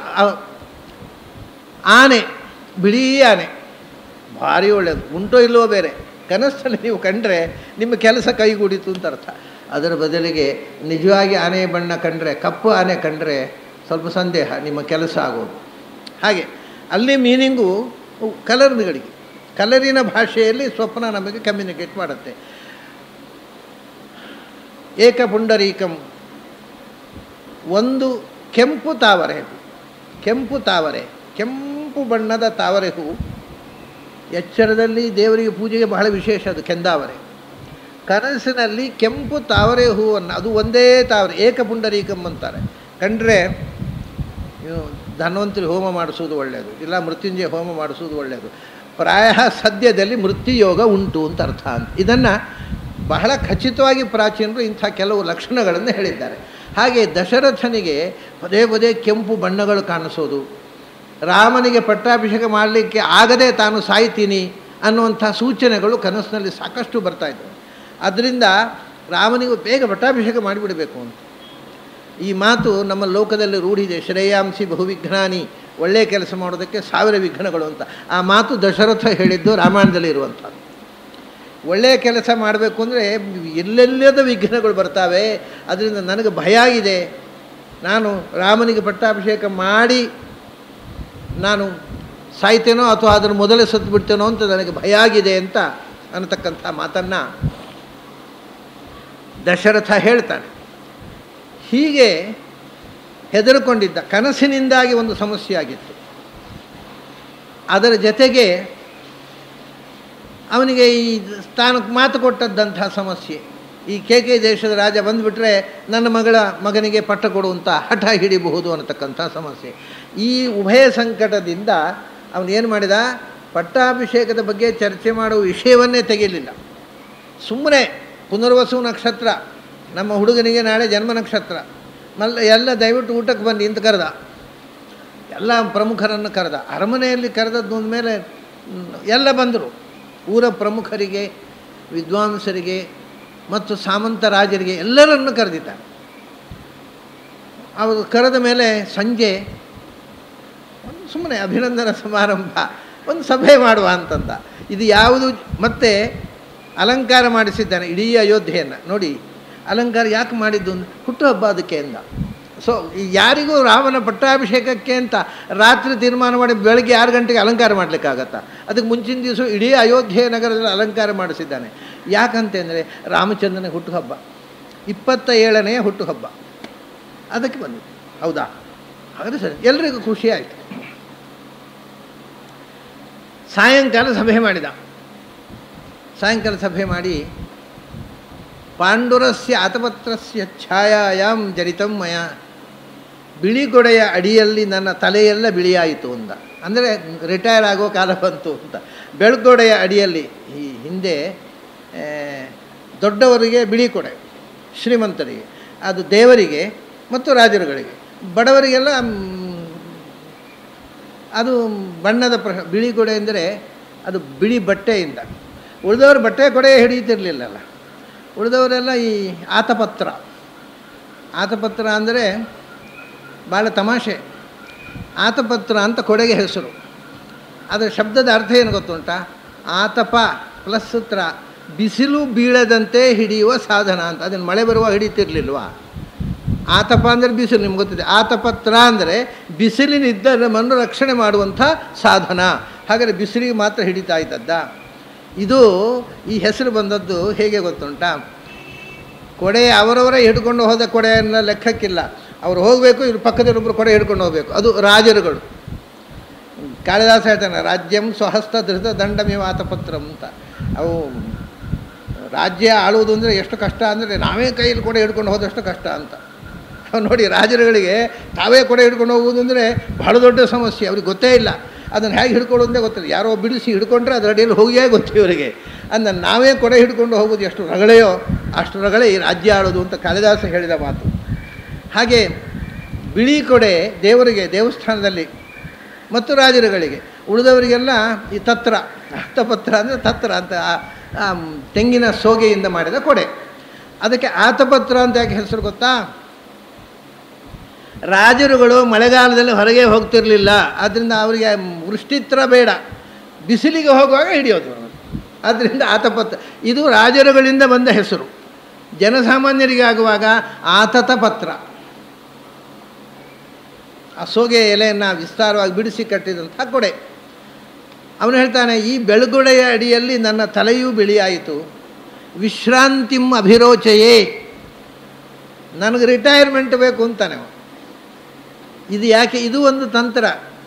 ಆನೆ ಬಿಳಿ ಆನೆ ಭಾರಿ ಒಳ್ಳೆಯದು ಉಂಟೋ ಇಲ್ಲವೋ ಬೇರೆ ಕನಸಲ್ಲಿ ನೀವು ಕಂಡ್ರೆ ನಿಮ್ಮ ಕೆಲಸ ಕೈಗೂಡಿತು ಅಂತ ಅರ್ಥ ಅದರ ಬದಲಿಗೆ ನಿಜವಾಗಿ ಆನೆ ಬಣ್ಣ ಕಂಡ್ರೆ ಕಪ್ಪು ಆನೆ ಕಂಡ್ರೆ ಸ್ವಲ್ಪ ಸಂದೇಹ ನಿಮ್ಮ ಕೆಲಸ ಆಗೋದು ಹಾಗೆ ಅಲ್ಲಿ ಮೀನಿಂಗು ಕಲರ್ಗಳಿಗೆ ಕಲರಿನ ಭಾಷೆಯಲ್ಲಿ ಸ್ವಪ್ನ ನಮಗೆ ಕಮ್ಯುನಿಕೇಟ್ ಮಾಡುತ್ತೆ ಏಕಪುಂಡರೀಕಂ ಒಂದು ಕೆಂಪು ತಾವರೆ ಹೂ ಕೆಂಪು ತಾವರೆ ಕೆಂಪು ಬಣ್ಣದ ತಾವರೆ ಹೂ ಎಚ್ಚರದಲ್ಲಿ ದೇವರಿಗೆ ಪೂಜೆಗೆ ಬಹಳ ವಿಶೇಷ ಅದು ಕೆಂದಾವರೆ ಕನಸಿನಲ್ಲಿ ಕೆಂಪು ತಾವರೆ ಹೂವನ್ನು ಅದು ಒಂದೇ ತಾವರೆ ಏಕಪುಂಡರೀಕಂ ಅಂತಾರೆ ಕಂಡ್ರೆ ನೀವು ಧನ್ವಂತರಿ ಹೋಮ ಮಾಡಿಸೋದು ಒಳ್ಳೆಯದು ಇಲ್ಲ ಮೃತ್ಯುಂಜಯ ಹೋಮ ಮಾಡಿಸೋದು ಒಳ್ಳೆಯದು ಪ್ರಾಯ ಸದ್ಯದಲ್ಲಿ ಮೃತ್ಯುಯೋಗ ಉಂಟು ಅಂತ ಅರ್ಥ ಅಂತ ಇದನ್ನು ಬಹಳ ಖಚಿತವಾಗಿ ಪ್ರಾಚೀನರು ಇಂಥ ಕೆಲವು ಲಕ್ಷಣಗಳನ್ನು ಹೇಳಿದ್ದಾರೆ ಹಾಗೆ ದಶರಥನಿಗೆ ಪದೇ ಪದೇ ಕೆಂಪು ಬಣ್ಣಗಳು ಕಾಣಿಸೋದು ರಾಮನಿಗೆ ಪಟ್ಟಾಭಿಷೇಕ ಮಾಡಲಿಕ್ಕೆ ಆಗದೆ ತಾನು ಸಾಯ್ತೀನಿ ಅನ್ನುವಂಥ ಸೂಚನೆಗಳು ಕನಸಿನಲ್ಲಿ ಸಾಕಷ್ಟು ಬರ್ತಾಯಿದ್ದವು ಅದರಿಂದ ರಾಮನಿಗೂ ಬೇಗ ಪಟ್ಟಾಭಿಷೇಕ ಮಾಡಿಬಿಡಬೇಕು ಅಂತ ಈ ಮಾತು ನಮ್ಮ ಲೋಕದಲ್ಲಿ ರೂಢಿದೆ ಶ್ರೇಯಾಂಸಿ ಬಹುವಿಘ್ನಾನಿ ಒಳ್ಳೆಯ ಕೆಲಸ ಮಾಡೋದಕ್ಕೆ ಸಾವಿರ ವಿಘ್ನಗಳು ಅಂತ ಆ ಮಾತು ದಶರಥ ಹೇಳಿದ್ದು ರಾಮಾಯಣದಲ್ಲಿ ಇರುವಂಥದ್ದು ಒಳ್ಳೆಯ ಕೆಲಸ ಮಾಡಬೇಕು ಅಂದರೆ ಎಲ್ಲೆಲ್ಲದ ವಿಘ್ನಗಳು ಬರ್ತಾವೆ ಅದರಿಂದ ನನಗೆ ಭಯ ಆಗಿದೆ ನಾನು ರಾಮನಿಗೆ ಪಟ್ಟಾಭಿಷೇಕ ಮಾಡಿ ನಾನು ಸಾಯ್ತೇನೋ ಅಥವಾ ಅದನ್ನು ಮೊದಲೇ ಸತ್ತು ಬಿಡ್ತೇನೋ ಅಂತ ನನಗೆ ಭಯ ಆಗಿದೆ ಅಂತ ಅನ್ನತಕ್ಕಂಥ ಮಾತನ್ನು ದಶರಥ ಹೇಳ್ತಾನೆ ಹೀಗೆ ಹೆದರುಕೊಂಡಿದ್ದ ಕನಸಿನಿಂದಾಗಿ ಒಂದು ಸಮಸ್ಯೆ ಆಗಿತ್ತು ಅದರ ಜೊತೆಗೆ ಅವನಿಗೆ ಈ ತಾನು ಮಾತು ಕೊಟ್ಟದ್ದಂಥ ಸಮಸ್ಯೆ ಈ ಕೆ ಕೆ ದೇಶದ ರಾಜ ಬಂದುಬಿಟ್ರೆ ನನ್ನ ಮಗಳ ಮಗನಿಗೆ ಪಟ್ಟ ಕೊಡುವಂಥ ಹಠ ಹಿಡಿಬಹುದು ಅನ್ನತಕ್ಕಂಥ ಸಮಸ್ಯೆ ಈ ಉಭಯ ಸಂಕಟದಿಂದ ಅವನು ಏನು ಮಾಡಿದ ಪಟ್ಟಾಭಿಷೇಕದ ಬಗ್ಗೆ ಚರ್ಚೆ ಮಾಡುವ ವಿಷಯವನ್ನೇ ತೆಗೆಯಲಿಲ್ಲ ಸುಮ್ಮನೆ ಪುನರ್ವಸು ನಕ್ಷತ್ರ ನಮ್ಮ ಹುಡುಗನಿಗೆ ನಾಳೆ ಜನ್ಮ ನಕ್ಷತ್ರ ಮಲ್ಲ ಎಲ್ಲ ದಯವಿಟ್ಟು ಊಟಕ್ಕೆ ಬನ್ನಿ ಅಂತ ಕರೆದ ಎಲ್ಲ ಪ್ರಮುಖರನ್ನು ಕರೆದ ಅರಮನೆಯಲ್ಲಿ ಕರೆದದ್ದು ಮೇಲೆ ಎಲ್ಲ ಬಂದರು ಊರ ಪ್ರಮುಖರಿಗೆ ವಿದ್ವಾಂಸರಿಗೆ ಮತ್ತು ಸಾಮಂತ ರಾಜರಿಗೆ ಎಲ್ಲರನ್ನು ಕರೆದಿದ್ದಾರೆ ಅವರು ಕರೆದ ಮೇಲೆ ಸಂಜೆ ಒಂದು ಸುಮ್ಮನೆ ಅಭಿನಂದನಾ ಸಮಾರಂಭ ಒಂದು ಸಭೆ ಮಾಡುವ ಅಂತಂದ ಇದು ಯಾವುದು ಮತ್ತೆ ಅಲಂಕಾರ ಮಾಡಿಸಿದ್ದಾನೆ ಇಡೀ ಅಯೋಧ್ಯೆಯನ್ನು ನೋಡಿ ಅಲಂಕಾರ ಯಾಕೆ ಮಾಡಿದ್ದು ಅಂದ್ರೆ ಹುಟ್ಟುಹಬ್ಬ ಅದಕ್ಕೆ ಅಂದ ಸೊ ಯಾರಿಗೂ ರಾಮನ ಪಟ್ಟಾಭಿಷೇಕಕ್ಕೆ ಅಂತ ರಾತ್ರಿ ತೀರ್ಮಾನ ಮಾಡಿ ಬೆಳಗ್ಗೆ ಆರು ಗಂಟೆಗೆ ಅಲಂಕಾರ ಮಾಡಲಿಕ್ಕಾಗತ್ತಾ ಅದಕ್ಕೆ ಮುಂಚಿನ ದಿವಸ ಇಡೀ ಅಯೋಧ್ಯೆ ನಗರದಲ್ಲಿ ಅಲಂಕಾರ ಮಾಡಿಸಿದ್ದಾನೆ ಯಾಕಂತಂದರೆ ರಾಮಚಂದ್ರನ ಹುಟ್ಟುಹಬ್ಬ ಇಪ್ಪತ್ತ ಏಳನೆಯ ಹುಟ್ಟುಹಬ್ಬ ಅದಕ್ಕೆ ಬಂದಿದ್ದು ಹೌದಾ ಹಾಗಾದ್ರೆ ಸರಿ ಎಲ್ರಿಗೂ ಖುಷಿ ಆಯಿತು ಸಾಯಂಕಾಲ ಸಭೆ ಮಾಡಿದ ಸಾಯಂಕಾಲ ಸಭೆ ಮಾಡಿ ಪಾಂಡುರಸ್ಯ ಆತಪತ್ರಸ್ಯ ಛಾಯಾಯಾಮ್ ಜನಿತಂ ಮಯ ಬಿಳಿಗೊಡೆಯ ಅಡಿಯಲ್ಲಿ ನನ್ನ ತಲೆಯೆಲ್ಲ ಬಿಳಿಯಾಯಿತು ಅಂದ ಅಂದರೆ ರಿಟೈರ್ ಆಗೋ ಕಾಲ ಬಂತು ಅಂತ ಬೆಳ್ಗೊಡೆಯ ಅಡಿಯಲ್ಲಿ ಈ ಹಿಂದೆ ಆ, ದೊಡ್ಡವರಿಗೆ ಬಿಳಿ ಕೊಡೆ ಶ್ರೀಮಂತರಿಗೆ ಅದು ದೇವರಿಗೆ ಮತ್ತು ರಾಜರುಗಳಿಗೆ ಬಡವರಿಗೆಲ್ಲ ಮ್, ಅದು ಬಣ್ಣದ ಪ್ರ ಬಿಳಿ ಕೊಡೆ ಅಂದರೆ ಅದು ಬಿಳಿ ಬಟ್ಟೆಯಿಂದ ಉಳಿದವರು ಬಟ್ಟೆ ಕೊಡೆ ಹಿಡಿಯುತ್ತಿರಲಿಲ್ಲಲ್ಲ ಉಳಿದವರೆಲ್ಲ ಈ ಆತಪತ್ರ ಆತಪತ್ರ ಅಂದರೆ ಭಾಳ ತಮಾಷೆ ಆತಪತ್ರ ಅಂತ ಕೊಡೆಗೆ ಹೆಸರು ಅದರ ಶಬ್ದದ ಅರ್ಥ ಏನು ಗೊತ್ತುಂಟ ಆತಪ ಪ್ಲಸ್ ತ್ರ ಬಿಸಿಲು ಬೀಳದಂತೆ ಹಿಡಿಯುವ ಸಾಧನ ಅಂತ ಅದನ್ನು ಮಳೆ ಬರುವಾಗ ಹಿಡಿತಿರ್ಲಿಲ್ವಾ ಆತಪ ಅಂದರೆ ಬಿಸಿಲು ನಿಮ್ಗೆ ಗೊತ್ತಿದೆ ಆತಪತ್ರ ಅಂದರೆ ಬಿಸಿಲಿನಿದ್ದ ನಮ್ಮನ್ನು ರಕ್ಷಣೆ ಮಾಡುವಂಥ ಸಾಧನ ಹಾಗಾದರೆ ಬಿಸಿಲಿಗೆ ಮಾತ್ರ ಹಿಡಿತಾ ಇದ್ದದ್ದ ಇದು ಈ ಹೆಸರು ಬಂದದ್ದು ಹೇಗೆ ಗೊತ್ತುಂಟಾ ಕೊಡೆ ಅವರವರೇ ಹಿಡ್ಕೊಂಡು ಹೋದ ಕೊಡೆಯನ್ನು ಲೆಕ್ಕಕ್ಕಿಲ್ಲ ಅವ್ರು ಹೋಗಬೇಕು ಇವ್ರ ಪಕ್ಕದಲ್ಲೊಬ್ಬರು ಕೊಡೆ ಹಿಡ್ಕೊಂಡು ಹೋಗಬೇಕು ಅದು ರಾಜರುಗಳು ಕಾಳಿದಾಸ ಹೇಳ್ತಾನೆ ರಾಜ್ಯಂ ಸ್ವಹಸ್ತ ಧೃತ ದಂಡಮೇವ ಆತಪತ್ರಂ ಅಂತ ಅವು ರಾಜ್ಯ ಆಳುವುದು ಅಂದರೆ ಎಷ್ಟು ಕಷ್ಟ ಅಂದರೆ ನಾವೇ ಕೈಯಲ್ಲಿ ಕೊಡೆ ಹಿಡ್ಕೊಂಡು ಹೋದಷ್ಟು ಕಷ್ಟ ಅಂತ ಅವ್ ನೋಡಿ ರಾಜರುಗಳಿಗೆ ತಾವೇ ಕೊಡೆ ಹಿಡ್ಕೊಂಡು ಹೋಗುವುದು ಅಂದರೆ ಬಹಳ ದೊಡ್ಡ ಸಮಸ್ಯೆ ಅವ್ರಿಗೆ ಗೊತ್ತೇ ಇಲ್ಲ ಅದನ್ನು ಹೇಗೆ ಹಿಡ್ಕೊಳ್ಳೋದು ಅಂತ ಗೊತ್ತಿಲ್ಲ ಯಾರೋ ಬಿಡಿಸಿ ಹಿಡ್ಕೊಂಡ್ರೆ ಅದರ ಅಡಿಯಲ್ಲಿ ಹೋಗಿಯೇ ಗೊತ್ತು ಇವರಿಗೆ ಅಂದ ನಾವೇ ಕೊಡೆ ಹಿಡ್ಕೊಂಡು ಹೋಗೋದು ಎಷ್ಟು ರಗಳೆಯೋ ಅಷ್ಟು ರಗಳೆ ಈ ರಾಜ್ಯ ಆಳೋದು ಅಂತ ಕಾಳಿದಾಸ ಹೇಳಿದ ಮಾತು ಹಾಗೆ ಬಿಳಿ ಕೊಡೆ ದೇವರಿಗೆ ದೇವಸ್ಥಾನದಲ್ಲಿ ಮತ್ತು ರಾಜರುಗಳಿಗೆ ಉಳಿದವರಿಗೆಲ್ಲ ಈ ತತ್ರ ಆತಪತ್ರ ಅಂದರೆ ತತ್ರ ಅಂತ ಆ- ಆ ತೆಂಗಿನ ಸೋಗೆಯಿಂದ ಮಾಡಿದ ಕೊಡೆ ಅದಕ್ಕೆ ಆತಪತ್ರ ಅಂತ ಯಾಕೆ ಹೆಸರು ಗೊತ್ತಾ ರಾಜರುಗಳು ಮಳೆಗಾಲದಲ್ಲಿ ಹೊರಗೆ ಹೋಗ್ತಿರಲಿಲ್ಲ ಆದ್ದರಿಂದ ಅವರಿಗೆ ವೃಷ್ಟಿತ್ರ ಬೇಡ ಬಿಸಿಲಿಗೆ ಹೋಗುವಾಗ ಹಿಡಿಯೋದು ಆದ್ದರಿಂದ ಆತಪತ್ರ ಇದು ರಾಜರುಗಳಿಂದ ಬಂದ ಹೆಸರು ಜನಸಾಮಾನ್ಯರಿಗೆ ಆಗುವಾಗ ಆತತ ಪತ್ರ ಆ ಸೋಗೆ ಎಲೆಯನ್ನು ವಿಸ್ತಾರವಾಗಿ ಬಿಡಿಸಿ ಕಟ್ಟಿದಂಥ ಕೊಡೆ ಅವನು ಹೇಳ್ತಾನೆ ಈ ಬೆಳಗುಡೆಯ ಅಡಿಯಲ್ಲಿ ನನ್ನ ತಲೆಯೂ ಬಿಳಿಯಾಯಿತು ವಿಶ್ರಾಂತಿಂ ಅಭಿರೋಚಯೇ ನನಗೆ ರಿಟೈರ್ಮೆಂಟ್ ಬೇಕು ಅಂತಾನೆ ಅವನು ಇದು ಯಾಕೆ ಇದು ಒಂದು ತಂತ್ರ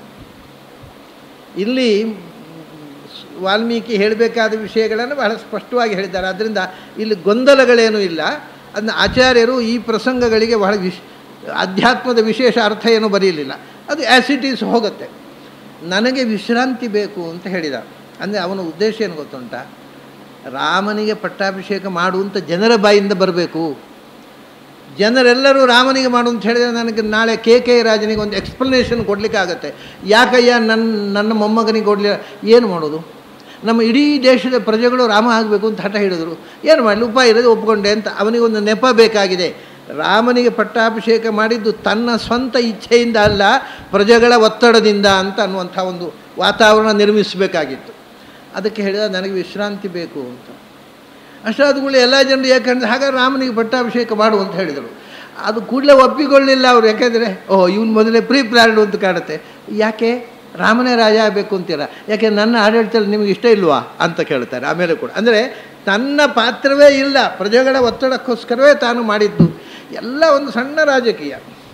ಇಲ್ಲಿ ವಾಲ್ಮೀಕಿ ಹೇಳಬೇಕಾದ ವಿಷಯಗಳನ್ನು ಬಹಳ ಸ್ಪಷ್ಟವಾಗಿ ಹೇಳಿದ್ದಾರೆ ಆದ್ದರಿಂದ ಇಲ್ಲಿ ಗೊಂದಲಗಳೇನೂ ಇಲ್ಲ ಅದನ್ನ ಆಚಾರ್ಯರು ಈ ಪ್ರಸಂಗಗಳಿಗೆ ಬಹಳ ವಿಶ್ ಅಧ್ಯಾತ್ಮದ ವಿಶೇಷ ಅರ್ಥ ಏನೂ ಬರೆಯಲಿಲ್ಲ ಅದು ಆ್ಯಸಿಟೀಸ್ ಹೋಗುತ್ತೆ ನನಗೆ ವಿಶ್ರಾಂತಿ ಬೇಕು ಅಂತ ಹೇಳಿದ ಅಂದರೆ ಅವನ ಉದ್ದೇಶ ಏನು ಗೊತ್ತುಂಟ ರಾಮನಿಗೆ ಪಟ್ಟಾಭಿಷೇಕ ಮಾಡುವಂಥ ಜನರ ಬಾಯಿಂದ ಬರಬೇಕು ಜನರೆಲ್ಲರೂ ರಾಮನಿಗೆ ಮಾಡು ಅಂತ ಹೇಳಿದರೆ ನನಗೆ ನಾಳೆ ಕೆ ಕೆ ರಾಜನಿಗೆ ಒಂದು ಎಕ್ಸ್ಪ್ಲನೇಷನ್ ಕೊಡಲಿಕ್ಕಾಗತ್ತೆ ಯಾಕಯ್ಯ ನನ್ನ ನನ್ನ ಮೊಮ್ಮಗನಿಗೆ ಕೊಡಲಿಲ್ಲ ಏನು ಮಾಡೋದು ನಮ್ಮ ಇಡೀ ದೇಶದ ಪ್ರಜೆಗಳು ರಾಮ ಆಗಬೇಕು ಅಂತ ಹಠ ಹಿಡಿದ್ರು ಏನು ಮಾಡಲಿ ಉಪಾಯ ಇರೋದು ಒಪ್ಕೊಂಡೆ ಅಂತ ಅವನಿಗೆ ಒಂದು ನೆಪ ಬೇಕಾಗಿದೆ ರಾಮನಿಗೆ ಪಟ್ಟಾಭಿಷೇಕ ಮಾಡಿದ್ದು ತನ್ನ ಸ್ವಂತ ಇಚ್ಛೆಯಿಂದ ಅಲ್ಲ ಪ್ರಜೆಗಳ ಒತ್ತಡದಿಂದ ಅಂತ ಅನ್ನುವಂಥ ಒಂದು ವಾತಾವರಣ ನಿರ್ಮಿಸಬೇಕಾಗಿತ್ತು ಅದಕ್ಕೆ ಹೇಳಿದ ನನಗೆ ವಿಶ್ರಾಂತಿ ಬೇಕು ಅಂತ ಅಷ್ಟಾದ್ಮೇಲೆ ಎಲ್ಲ ಜನರು ಯಾಕಂದ್ರೆ ಹಾಗಾದ್ರೆ ರಾಮನಿಗೆ ಪಟ್ಟಾಭಿಷೇಕ ಮಾಡು ಅಂತ ಹೇಳಿದರು ಅದು ಕೂಡಲೇ ಒಪ್ಪಿಕೊಳ್ಳಿಲ್ಲ ಅವರು ಯಾಕೆಂದರೆ ಓಹ್ ಇವನು ಮೊದಲೇ ಪ್ರೀ ಪ್ಲ್ಯಾನ್ಡ್ ಅಂತ ಕಾಣುತ್ತೆ ಯಾಕೆ ರಾಮನೇ ರಾಜ ಆಗಬೇಕು ಅಂತೀರ ಯಾಕೆ ನನ್ನ ಆಡಳಿತದಲ್ಲಿ ನಿಮಗೆ ಇಷ್ಟ ಇಲ್ವಾ ಅಂತ ಕೇಳ್ತಾರೆ ಆಮೇಲೆ ಕೂಡ ಅಂದರೆ ತನ್ನ ಪಾತ್ರವೇ ಇಲ್ಲ ಪ್ರಜೆಗಳ ಒತ್ತಡಕ್ಕೋಸ್ಕರವೇ ತಾನು ಮಾಡಿದ್ದು ಎಲ್ಲ ಒಂದು ಸಣ್ಣ ರಾಜಕೀಯ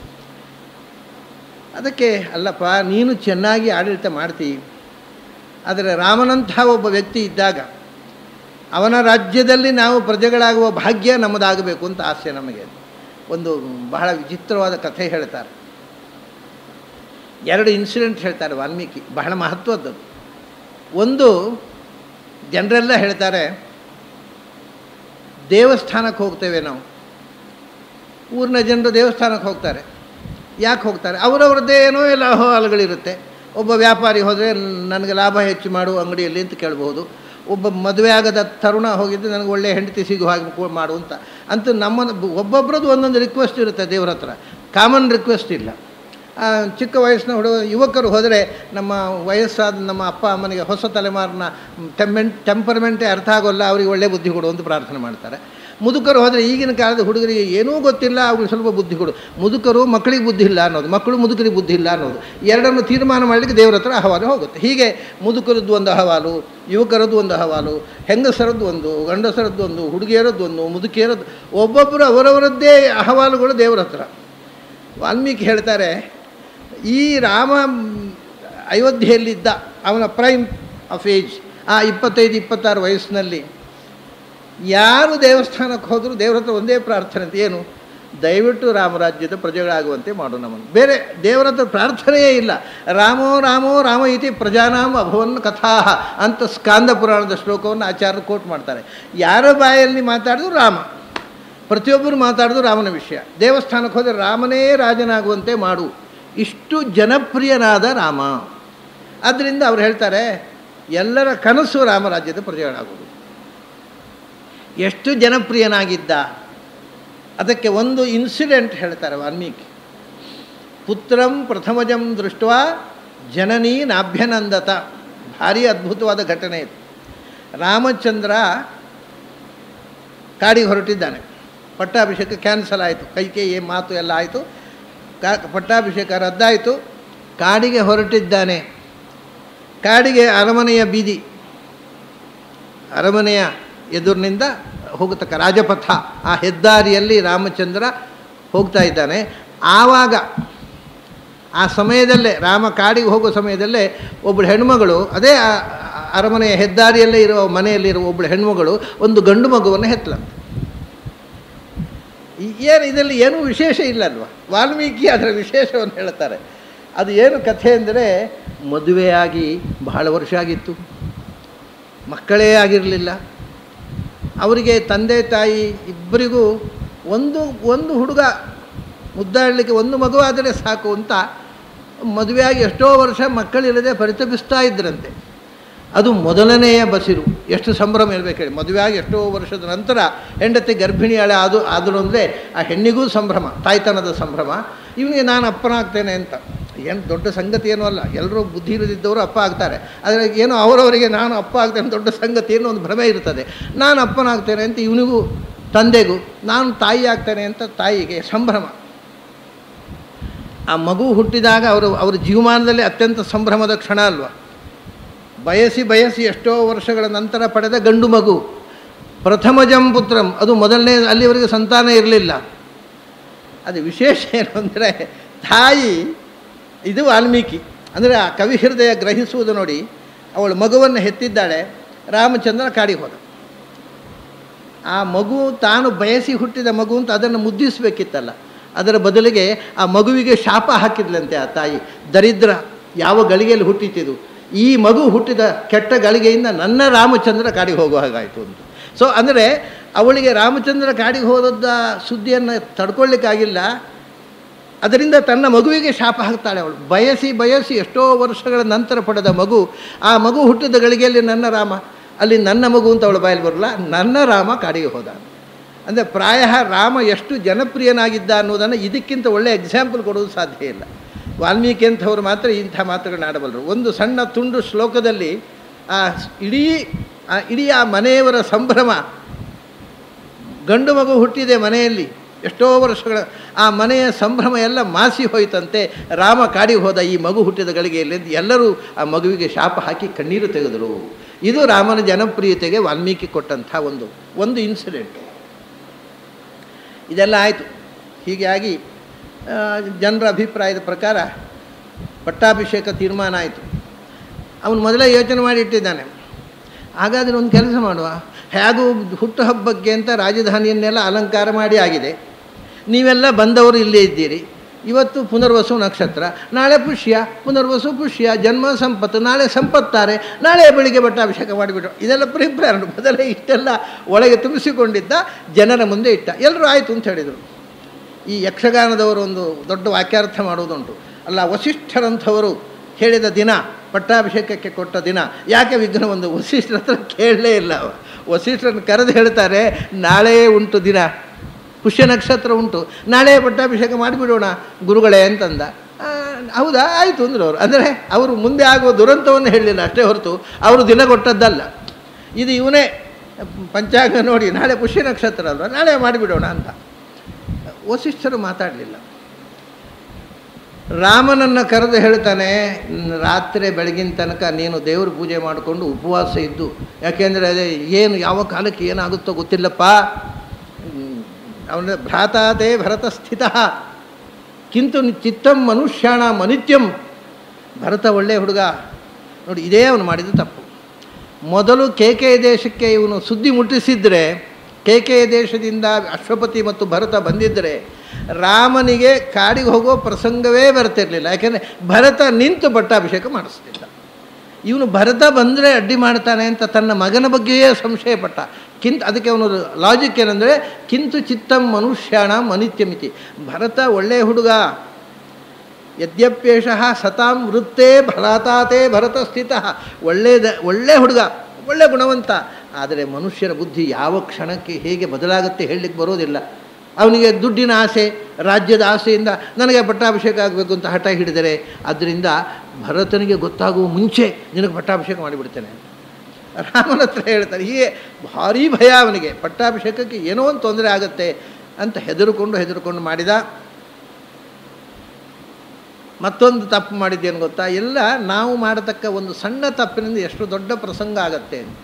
ಅದಕ್ಕೆ ಅಲ್ಲಪ್ಪ ನೀನು ಚೆನ್ನಾಗಿ ಆಡಳಿತ ಮಾಡ್ತೀ ಆದರೆ ರಾಮನಂಥ ಒಬ್ಬ ವ್ಯಕ್ತಿ ಇದ್ದಾಗ ಅವನ ರಾಜ್ಯದಲ್ಲಿ ನಾವು ಪ್ರಜೆಗಳಾಗುವ ಭಾಗ್ಯ ನಮ್ಮದಾಗಬೇಕು ಅಂತ ಆಸೆ ನಮಗೆ ಒಂದು ಬಹಳ ವಿಚಿತ್ರವಾದ ಕಥೆ ಹೇಳ್ತಾರೆ ಎರಡು ಇನ್ಸಿಡೆಂಟ್ ಹೇಳ್ತಾರೆ ವಾಲ್ಮೀಕಿ ಬಹಳ ಮಹತ್ವದ್ದದು ಒಂದು ಜನರೆಲ್ಲ ಹೇಳ್ತಾರೆ ದೇವಸ್ಥಾನಕ್ಕೆ ಹೋಗ್ತೇವೆ ನಾವು ಊರಿನ ಜನರು ದೇವಸ್ಥಾನಕ್ಕೆ ಹೋಗ್ತಾರೆ ಯಾಕೆ ಹೋಗ್ತಾರೆ ಅವರವ್ರದ್ದೇ ಏನೋ ಎಲ್ಲ ಅಹವಾಲುಗಳಿರುತ್ತೆ ಒಬ್ಬ ವ್ಯಾಪಾರಿ ಹೋದರೆ ನನಗೆ ಲಾಭ ಹೆಚ್ಚು ಮಾಡು ಅಂಗಡಿಯಲ್ಲಿ ಅಂತ ಕೇಳ್ಬೋದು ಒಬ್ಬ ಮದುವೆ ಆಗದ ತರುಣ ಹೋಗಿದ್ದು ನನಗೆ ಒಳ್ಳೆಯ ಹೆಂಡತಿ ಸಿಗೋ ಹಾಗೆ ಕೂ- ಮಾಡು ಅಂತ ಅಂತೂ ನಮ್ಮನ್ನು ಒಬ್ಬೊಬ್ರದ್ದು ಒಂದೊಂದು ರಿಕ್ವೆಸ್ಟ್ ಇರುತ್ತೆ ದೇವ್ರ ಹತ್ರ ಕಾಮನ್ ರಿಕ್ವೆಸ್ಟ್ ಇಲ್ಲ ಆ, ಚಿಕ್ಕ ವಯಸ್ಸಿನ ಹುಡುಗ ಯುವಕರು ಹೋದರೆ ನಮ್ಮ ವಯಸ್ಸಾದ ನಮ್ಮ ಅಪ್ಪ ಅಮ್ಮನಿಗೆ ಹೊಸ ತಲೆಮಾರಿನ ಟೆಂಮೆಂಟ್ ಟೆಂಪರ್ಮೆಂಟೇ ಅರ್ಥ ಆಗೋಲ್ಲ ಅವರಿಗೆ ಒಳ್ಳೆ ಬುದ್ಧಿ ಕೊಡು ಅಂತ ಪ್ರಾರ್ಥನೆ ಮಾಡ್ತಾರೆ ಮುದುಕರು ಹೋದರೆ ಈಗಿನ ಕಾಲದ ಹುಡುಗರಿಗೆ ಏನೂ ಗೊತ್ತಿಲ್ಲ ಅವ್ರಿಗೆ ಸ್ವಲ್ಪ ಬುದ್ಧಿ ಕೊಡು ಮುದುಕರು ಮಕ್ಕಳಿಗೆ ಬುದ್ಧಿ ಇಲ್ಲ ಅನ್ನೋದು ಮಕ್ಕಳು ಮುದುಕರಿಗೆ ಬುದ್ಧಿ ಇಲ್ಲ ಅನ್ನೋದು ಎರಡನ್ನು ತೀರ್ಮಾನ ಮಾಡಲಿಕ್ಕೆ ದೇವ್ರ ಹತ್ರ ಅಹವಾಲು ಹೋಗುತ್ತೆ ಹೀಗೆ ಮುದುಕರದ್ದು ಒಂದು ಅಹವಾಲು ಯುವಕರದ್ದು ಒಂದು ಅಹವಾಲು ಹೆಂಗಸರದ್ದು ಒಂದು ಗಂಡಸರದ್ದು ಒಂದು ಹುಡುಗಿಯರದ್ದು ಒಂದು ಮುದುಕಿಯರದ್ದು ಒಬ್ಬೊಬ್ಬರು ಅವರವರದ್ದೇ ಅಹವಾಲುಗಳು ದೇವರ ಹತ್ರ ವಾಲ್ಮೀಕಿ ಹೇಳ್ತಾರೆ ಈ ರಾಮ ಮ್, ಅಯೋಧ್ಯೆಯಲ್ಲಿದ್ದ ಅವನ ಪ್ರೈಮ್ ಆಫ್ ಏಜ್ ಆ ಇಪ್ಪತ್ತೈದು ಇಪ್ಪತ್ತಾರು ವಯಸ್ಸಿನಲ್ಲಿ ಯಾರು ದೇವಸ್ಥಾನಕ್ಕೆ ಹೋದರೂ ದೇವ್ರ ಹತ್ರ ಒಂದೇ ಪ್ರಾರ್ಥನೆ ಅಂತ ಏನು ದಯವಿಟ್ಟು ರಾಮರಾಜ್ಯದ ಪ್ರಜೆಗಳಾಗುವಂತೆ ಮಾಡು ನಮ್ಮನ್ನು ಬೇರೆ ದೇವರ ಹತ್ರ ಪ್ರಾರ್ಥನೆಯೇ ಇಲ್ಲ ರಾಮೋ ರಾಮೋ ರಾಮ ಇತಿ ಪ್ರಜಾನಾಮ ಅಭವನ್ ಕಥಾ ಅಂತ ಸ್ಕಾಂದ ಪುರಾಣದ ಶ್ಲೋಕವನ್ನು ಆಚಾರ್ಯರು ಕೋಟ್ ಮಾಡ್ತಾರೆ ಯಾರ ಬಾಯಲ್ಲಿ ಮಾತಾಡಿದ್ರು ರಾಮ ಪ್ರತಿಯೊಬ್ಬರು ಮಾತಾಡೋದು ರಾಮನ ವಿಷಯ ದೇವಸ್ಥಾನಕ್ಕೆ ಹೋದರೆ ರಾಮನೇ ರಾಜನಾಗುವಂತೆ ಮಾಡು ಇಷ್ಟು ಜನಪ್ರಿಯನಾದ ರಾಮ ಆದ್ದರಿಂದ ಅವ್ರು ಹೇಳ್ತಾರೆ ಎಲ್ಲರ ಕನಸು ರಾಮರಾಜ್ಯದ ಪ್ರಜೆಗಳಾಗುವುದು ಎಷ್ಟು ಜನಪ್ರಿಯನಾಗಿದ್ದ ಅದಕ್ಕೆ ಒಂದು ಇನ್ಸಿಡೆಂಟ್ ಹೇಳ್ತಾರೆ ವಾಲ್ಮೀಕಿ ಪುತ್ರಂ ಪ್ರಥಮಜಂ ದೃಷ್ಟ ಜನನೀ ನಾಭ್ಯನಂದತ ಭಾರಿ ಅದ್ಭುತವಾದ ಘಟನೆ ಇದು ರಾಮಚಂದ್ರ ಕಾಡಿಗೆ ಹೊರಟಿದ್ದಾನೆ ಪಟ್ಟಾಭಿಷೇಕ ಕ್ಯಾನ್ಸಲ್ ಆಯಿತು ಕೈಕೇಯಿ ಮಾತು ಎಲ್ಲ ಆಯಿತು ಕಾ ಪಟ್ಟಾಭಿಷೇಕ ರದ್ದಾಯಿತು ಕಾಡಿಗೆ ಹೊರಟಿದ್ದಾನೆ ಕಾಡಿಗೆ ಅರಮನೆಯ ಬೀದಿ ಅರಮನೆಯ ಎದುರಿನಿಂದ ಹೋಗತಕ್ಕ ರಾಜಪಥ ಆ ಹೆದ್ದಾರಿಯಲ್ಲಿ ರಾಮಚಂದ್ರ ಹೋಗ್ತಾ ಇದ್ದಾನೆ ಆವಾಗ ಆ ಸಮಯದಲ್ಲೇ ರಾಮ ಕಾಡಿಗೆ ಹೋಗೋ ಸಮಯದಲ್ಲೇ ಒಬ್ಬಳು ಹೆಣ್ಮಗಳು ಅದೇ ಆ ಆ ಅರಮನೆಯ ಹೆದ್ದಾರಿಯಲ್ಲೇ ಇರುವ ಮನೆಯಲ್ಲಿರುವ ಒಬ್ಬಳು ಹೆಣ್ಮಗಳು ಒಂದು ಗಂಡು ಮಗುವನ್ನು ಹೆತ್ತಲಂತೆ ಈ- ಏನು ಇದರಲ್ಲಿ ಏನೂ ವಿಶೇಷ ಇಲ್ಲ ಅಲ್ವಾ ವಾಲ್ಮೀಕಿ ಅದರ ವಿಶೇಷವನ್ನು ಹೇಳ್ತಾರೆ ಅದು ಏನು ಕಥೆ ಅಂದರೆ ಮದುವೆಯಾಗಿ ಬಹಳ ವರ್ಷ ಆಗಿತ್ತು ಮಕ್ಕಳೇ ಆಗಿರಲಿಲ್ಲ ಅವರಿಗೆ ತಂದೆ ತಾಯಿ ಇಬ್ಬರಿಗೂ ಒಂದು ಒಂದು ಹುಡುಗ ಮುದ್ದಾಡಲಿಕ್ಕೆ ಒಂದು ಮಗು ಆದರೆ ಸಾಕು ಅಂತ ಮದುವೆಯಾಗಿ ಎಷ್ಟೋ ವರ್ಷ ಮಕ್ಕಳಿಲ್ಲದೆ ಪರಿತಪಿಸ್ತಾ ಇದ್ರಂತೆ ಅದು ಮೊದಲನೆಯ ಬಸಿರು ಎಷ್ಟು ಸಂಭ್ರಮ ಇರಬೇಕು ಹೇಳಿ ಮದುವೆಯಾಗಿ ಎಷ್ಟೋ ವರ್ಷದ ನಂತರ ಹೆಂಡತಿ ಗರ್ಭಿಣಿಯಾಳೆ ಅದು ಆದರೂ ಅಂದರೆ ಆ ಹೆಣ್ಣಿಗೂ ಸಂಭ್ರಮ ತಾಯ್ತನದ ಸಂಭ್ರಮ ಇವನಿಗೆ ನಾನು ಅಪ್ಪನಾಗ್ತೇನೆ ಅಂತ ಏನು ದೊಡ್ಡ ಸಂಗತಿ ಏನೂ ಅಲ್ಲ ಎಲ್ಲರೂ ಬುದ್ಧಿ ಇಲ್ಲದಿದ್ದವರು ಅಪ್ಪ ಆಗ್ತಾರೆ ಆದರೆ ಏನೋ ಅವರವರಿಗೆ ನಾನು ಅಪ್ಪ ಆಗ್ತೇನೆ ದೊಡ್ಡ ಸಂಗತಿ ಏನೋ ಒಂದು ಭ್ರಮೆ ಇರ್ತದೆ ನಾನು ಅಪ್ಪನಾಗ್ತೇನೆ ಅಂತ ಇವನಿಗೂ ತಂದೆಗೂ ನಾನು ತಾಯಿ ಆಗ್ತೇನೆ ಅಂತ ತಾಯಿಗೆ ಸಂಭ್ರಮ ಆ ಮಗು ಹುಟ್ಟಿದಾಗ ಅವರು ಅವರ ಜೀವಮಾನದಲ್ಲಿ ಅತ್ಯಂತ ಸಂಭ್ರಮದ ಕ್ಷಣ ಅಲ್ವಾ ಬಯಸಿ ಬಯಸಿ ಎಷ್ಟೋ ವರ್ಷಗಳ ನಂತರ ಪಡೆದ ಗಂಡು ಮಗು ಪ್ರಥಮಜಂ ಪುತ್ರಂ ಅದು ಮೊದಲನೇ ಅಲ್ಲಿವರೆಗೆ ಸಂತಾನ ಇರಲಿಲ್ಲ ಅದು ವಿಶೇಷ ಏನು ಅಂದರೆ ತಾಯಿ ಇದು ವಾಲ್ಮೀಕಿ ಅಂದರೆ ಆ ಕವಿ ಹೃದಯ ಗ್ರಹಿಸುವುದು ನೋಡಿ ಅವಳು ಮಗುವನ್ನು ಹೆತ್ತಿದ್ದಾಳೆ ರಾಮಚಂದ್ರ ಕಾಡಿಗೆ ಹೋದ ಆ ಮಗು ತಾನು ಬಯಸಿ ಹುಟ್ಟಿದ ಮಗು ಅಂತ ಅದನ್ನು ಮುದ್ದಿಸಬೇಕಿತ್ತಲ್ಲ ಅದರ ಬದಲಿಗೆ ಆ ಮಗುವಿಗೆ ಶಾಪ ಹಾಕಿದ್ಲಂತೆ ಆ ತಾಯಿ ದರಿದ್ರ ಯಾವ ಗಳಿಗೆಯಲ್ಲಿ ಹುಟ್ಟಿತಿದು ಈ ಮಗು ಹುಟ್ಟಿದ ಕೆಟ್ಟ ಗಳಿಗೆಯಿಂದ ನನ್ನ ರಾಮಚಂದ್ರ ಕಾಡಿಗೆ ಹೋಗೋ ಹಾಗಾಯಿತು ಅಂತ ಸೊ ಅಂದರೆ ಅವಳಿಗೆ ರಾಮಚಂದ್ರ ಕಾಡಿಗೆ ಹೋದದ್ದ ಸುದ್ದಿಯನ್ನು ತಡ್ಕೊಳ್ಳಿಕ್ಕಾಗಿಲ್ಲ ಅದರಿಂದ ತನ್ನ ಮಗುವಿಗೆ ಶಾಪ ಹಾಕ್ತಾಳೆ ಅವಳು ಬಯಸಿ ಬಯಸಿ ಎಷ್ಟೋ ವರ್ಷಗಳ ನಂತರ ಪಡೆದ ಮಗು ಆ ಮಗು ಹುಟ್ಟಿದ ಗಳಿಗೆಯಲ್ಲಿ ನನ್ನ ರಾಮ ಅಲ್ಲಿ ನನ್ನ ಮಗು ಅಂತ ಅವಳು ಬಾಯಲ್ಲಿ ಬರಲ್ಲ ನನ್ನ ರಾಮ ಕಾಡಿಗೆ ಹೋದ ಅಂದರೆ ಪ್ರಾಯ ರಾಮ ಎಷ್ಟು ಜನಪ್ರಿಯನಾಗಿದ್ದ ಅನ್ನೋದನ್ನು ಇದಕ್ಕಿಂತ ಒಳ್ಳೆಯ ಎಕ್ಸಾಂಪಲ್ ಕೊಡೋದು ಸಾಧ್ಯ ಇಲ್ಲ ವಾಲ್ಮೀಕಿ ಅಂಥವ್ರು ಮಾತ್ರ ಇಂಥ ಮಾತುಗಳನ್ನ ಆಡಬಲ್ಲರು ಒಂದು ಸಣ್ಣ ತುಂಡು ಶ್ಲೋಕದಲ್ಲಿ ಆ ಇಡೀ ಆ ಇಡೀ ಆ ಮನೆಯವರ ಸಂಭ್ರಮ ಗಂಡು ಮಗು ಹುಟ್ಟಿದೆ ಮನೆಯಲ್ಲಿ ಎಷ್ಟೋ ವರ್ಷಗಳ ಆ ಮನೆಯ ಸಂಭ್ರಮ ಎಲ್ಲ ಮಾಸಿ ಹೋಯ್ತಂತೆ ರಾಮ ಕಾಡಿಗೆ ಹೋದ ಈ ಮಗು ಹುಟ್ಟಿದ ಗಳಿಗೆಯಲ್ಲಿ ಅಂತ ಎಲ್ಲರೂ ಆ ಮಗುವಿಗೆ ಶಾಪ ಹಾಕಿ ಕಣ್ಣೀರು ತೆಗೆದರು ಇದು ರಾಮನ ಜನಪ್ರಿಯತೆಗೆ ವಾಲ್ಮೀಕಿ ಕೊಟ್ಟಂಥ ಒಂದು ಒಂದು ಇನ್ಸಿಡೆಂಟ್ ಇದೆಲ್ಲ ಆಯಿತು ಹೀಗಾಗಿ ಆ, ಜನರ ಅಭಿಪ್ರಾಯದ ಪ್ರಕಾರ ಪಟ್ಟಾಭಿಷೇಕ ತೀರ್ಮಾನ ಆಯಿತು ಅವನು ಮೊದಲೇ ಯೋಚನೆ ಮಾಡಿ ಇಟ್ಟಿದ್ದಾನೆ ಹಾಗಾದರೆ ಒಂದು ಕೆಲಸ ಮಾಡುವ ಹೇಗೂ ಹುಟ್ಟುಹಬ್ಬಕ್ಕೆ ಅಂತ ರಾಜಧಾನಿಯನ್ನೆಲ್ಲ ಅಲಂಕಾರ ಮಾಡಿ ಆಗಿದೆ ನೀವೆಲ್ಲ ಬಂದವರು ಇಲ್ಲೇ ಇದ್ದೀರಿ ಇವತ್ತು ಪುನರ್ವಸು ನಕ್ಷತ್ರ ನಾಳೆ ಪುಷ್ಯ ಪುನರ್ವಸು ಪುಷ್ಯ ಜನ್ಮ ಸಂಪತ್ತು ನಾಳೆ ಸಂಪತ್ತಾರೆ ನಾಳೆ ಬೆಳಿಗ್ಗೆ ಪಟ್ಟಾಭಿಷೇಕ ಮಾಡಿಬಿಟ್ರು ಇದೆಲ್ಲ ಪ್ರಿಪ್ರೇರಣ ಮೊದಲೇ ಇಷ್ಟೆಲ್ಲ ಒಳಗೆ ತುಂಬಿಸಿಕೊಂಡಿದ್ದ ಜನರ ಮುಂದೆ ಇಟ್ಟ ಎಲ್ಲರೂ ಆಯಿತು ಅಂತ ಹೇಳಿದರು ಈ ಯಕ್ಷಗಾನದವರು ಒಂದು ದೊಡ್ಡ ವಾಕ್ಯಾರ್ಥ ಮಾಡುವುದುಂಟು ಅಲ್ಲ ವಸಿಷ್ಠರಂಥವರು ಹೇಳಿದ ದಿನ ಪಟ್ಟಾಭಿಷೇಕಕ್ಕೆ ಕೊಟ್ಟ ದಿನ ಯಾಕೆ ವಿಘ್ನ ಒಂದು ವಸಿಷ್ಠರ ಹತ್ರ ಕೇಳಲೇ ಇಲ್ಲ ಅವ ವಸಿಷ್ಠರನ್ನು ಕರೆದು ಹೇಳ್ತಾರೆ ನಾಳೆ ಉಂಟು ದಿನ ಪುಷ್ಯ ನಕ್ಷತ್ರ ಉಂಟು ನಾಳೆ ಪಟ್ಟಾಭಿಷೇಕ ಮಾಡಿಬಿಡೋಣ ಗುರುಗಳೇ ಅಂತಂದ ಆ, ಹೌದಾ ಆಯಿತು ಅಂದರು ಅವರು ಅಂದರೆ ಅವರು ಮುಂದೆ ಆಗುವ ದುರಂತವನ್ನು ಹೇಳಲಿಲ್ಲ ಅಷ್ಟೇ ಹೊರತು ಅವರು ದಿನ ಕೊಟ್ಟದ್ದಲ್ಲ ಇದು ಇವನೇ ಪಂಚಾಂಗ ನೋಡಿ ನಾಳೆ ಪುಷ್ಯ ನಕ್ಷತ್ರ ಅಲ್ವಾ ನಾಳೆ ಮಾಡಿಬಿಡೋಣ ಅಂತ ವಸಿಷ್ಠರು ಮಾತಾಡಲಿಲ್ಲ ರಾಮನನ್ನು ಕರೆದು ಹೇಳ್ತಾನೆ "ನ್ ರಾತ್ರಿ ಬೆಳಗಿನ ತನಕ ನೀನು ದೇವ್ರ ಪೂಜೆ ಮಾಡಿಕೊಂಡು ಉಪವಾಸ ಇದ್ದು ಯಾಕೆಂದರೆ ಅದೇ ಏನು ಯಾವ ಕಾಲಕ್ಕೆ ಏನಾಗುತ್ತೋ ಗೊತ್ತಿಲ್ಲಪ್ಪ ಅವನ ಭ್ರಾತಾತೆ ಭರತ ಸ್ಥಿತ ಕಿಂತು ಚಿತ್ತಂ ಮನುಷ್ಯಾಣ ಮನಿತ್ಯಂ ಭರತ ಒಳ್ಳೆ ಹುಡುಗ ನೋಡಿ ಇದೇ ಅವನು ಮಾಡಿದ ತಪ್ಪು ಮೊದಲು ಕೇಕೆ ದೇಶಕ್ಕೆ ಇವನು ಸುದ್ದಿ ಮುಟ್ಟಿಸಿದ್ರೆ ಕೇಕೆ ದೇಶದಿಂದ ಅಶ್ವಪತಿ ಮತ್ತು ಭರತ ಬಂದಿದ್ದರೆ ರಾಮನಿಗೆ ಕಾಡಿಗೆ ಹೋಗೋ ಪ್ರಸಂಗವೇ ಬರ್ತಿರಲಿಲ್ಲ ಯಾಕೆಂದರೆ ಭರತ ನಿಂತು ಪಟ್ಟಾಭಿಷೇಕ ಮಾಡಿಸ್ತಿದ್ದ ಇವನು ಭರತ ಬಂದರೆ ಅಡ್ಡಿ ಮಾಡ್ತಾನೆ ಅಂತ ತನ್ನ ಮಗನ ಬಗ್ಗೆಯೇ ಸಂಶಯ ಪಟ್ಟ ಕಿಂತ ಅದಕ್ಕೆ ಅವನು ಲಾಜಿಕ್ ಏನಂದರೆ ಕಿಂತು ಚಿತ್ತಂ ಮನುಷ್ಯಾಣ ಮನಿತ್ಯಮಿತಿ ಭರತ ಒಳ್ಳೆಯ ಹುಡುಗ ಯದ್ಯಪ್ಯೇಷ ಸತಾಂ ವೃತ್ತೇ ಭರತಾತೆ ಭರತ ಸ್ಥಿತ ಒಳ್ಳೆಯದ ಒಳ್ಳೆ ಹುಡುಗ ಒಳ್ಳೆ ಗುಣವಂತ ಆದರೆ ಮನುಷ್ಯನ ಬುದ್ಧಿ ಯಾವ ಕ್ಷಣಕ್ಕೆ ಹೇಗೆ ಬದಲಾಗುತ್ತೆ ಹೇಳಲಿಕ್ಕೆ ಬರೋದಿಲ್ಲ ಅವನಿಗೆ ದುಡ್ಡಿನ ಆಸೆ ರಾಜ್ಯದ ಆಸೆಯಿಂದ ನನಗೆ ಪಟ್ಟಾಭಿಷೇಕ ಆಗಬೇಕು ಅಂತ ಹಠ ಹಿಡಿದರೆ ಅದರಿಂದ ಭರತನಿಗೆ ಗೊತ್ತಾಗುವ ಮುಂಚೆ ನಿನಗೆ ಪಟ್ಟಾಭಿಷೇಕ ಮಾಡಿಬಿಡ್ತೇನೆ ರಾಮನ ಹತ್ರ ಹೇಳ್ತಾರೆ ಹೀಗೆ ಭಾರೀ ಭಯ ಅವನಿಗೆ ಪಟ್ಟಾಭಿಷೇಕಕ್ಕೆ ಏನೋ ಒಂದು ತೊಂದರೆ ಆಗುತ್ತೆ ಅಂತ ಹೆದರುಕೊಂಡು ಹೆದರುಕೊಂಡು ಮಾಡಿದ ಮತ್ತೊಂದು ತಪ್ಪು ಮಾಡಿದ್ದೇನು ಗೊತ್ತಾ ಎಲ್ಲ ನಾವು ಮಾಡತಕ್ಕ ಒಂದು ಸಣ್ಣ ತಪ್ಪಿನಿಂದ ಎಷ್ಟು ದೊಡ್ಡ ಪ್ರಸಂಗ ಆಗತ್ತೆ ಅಂತ.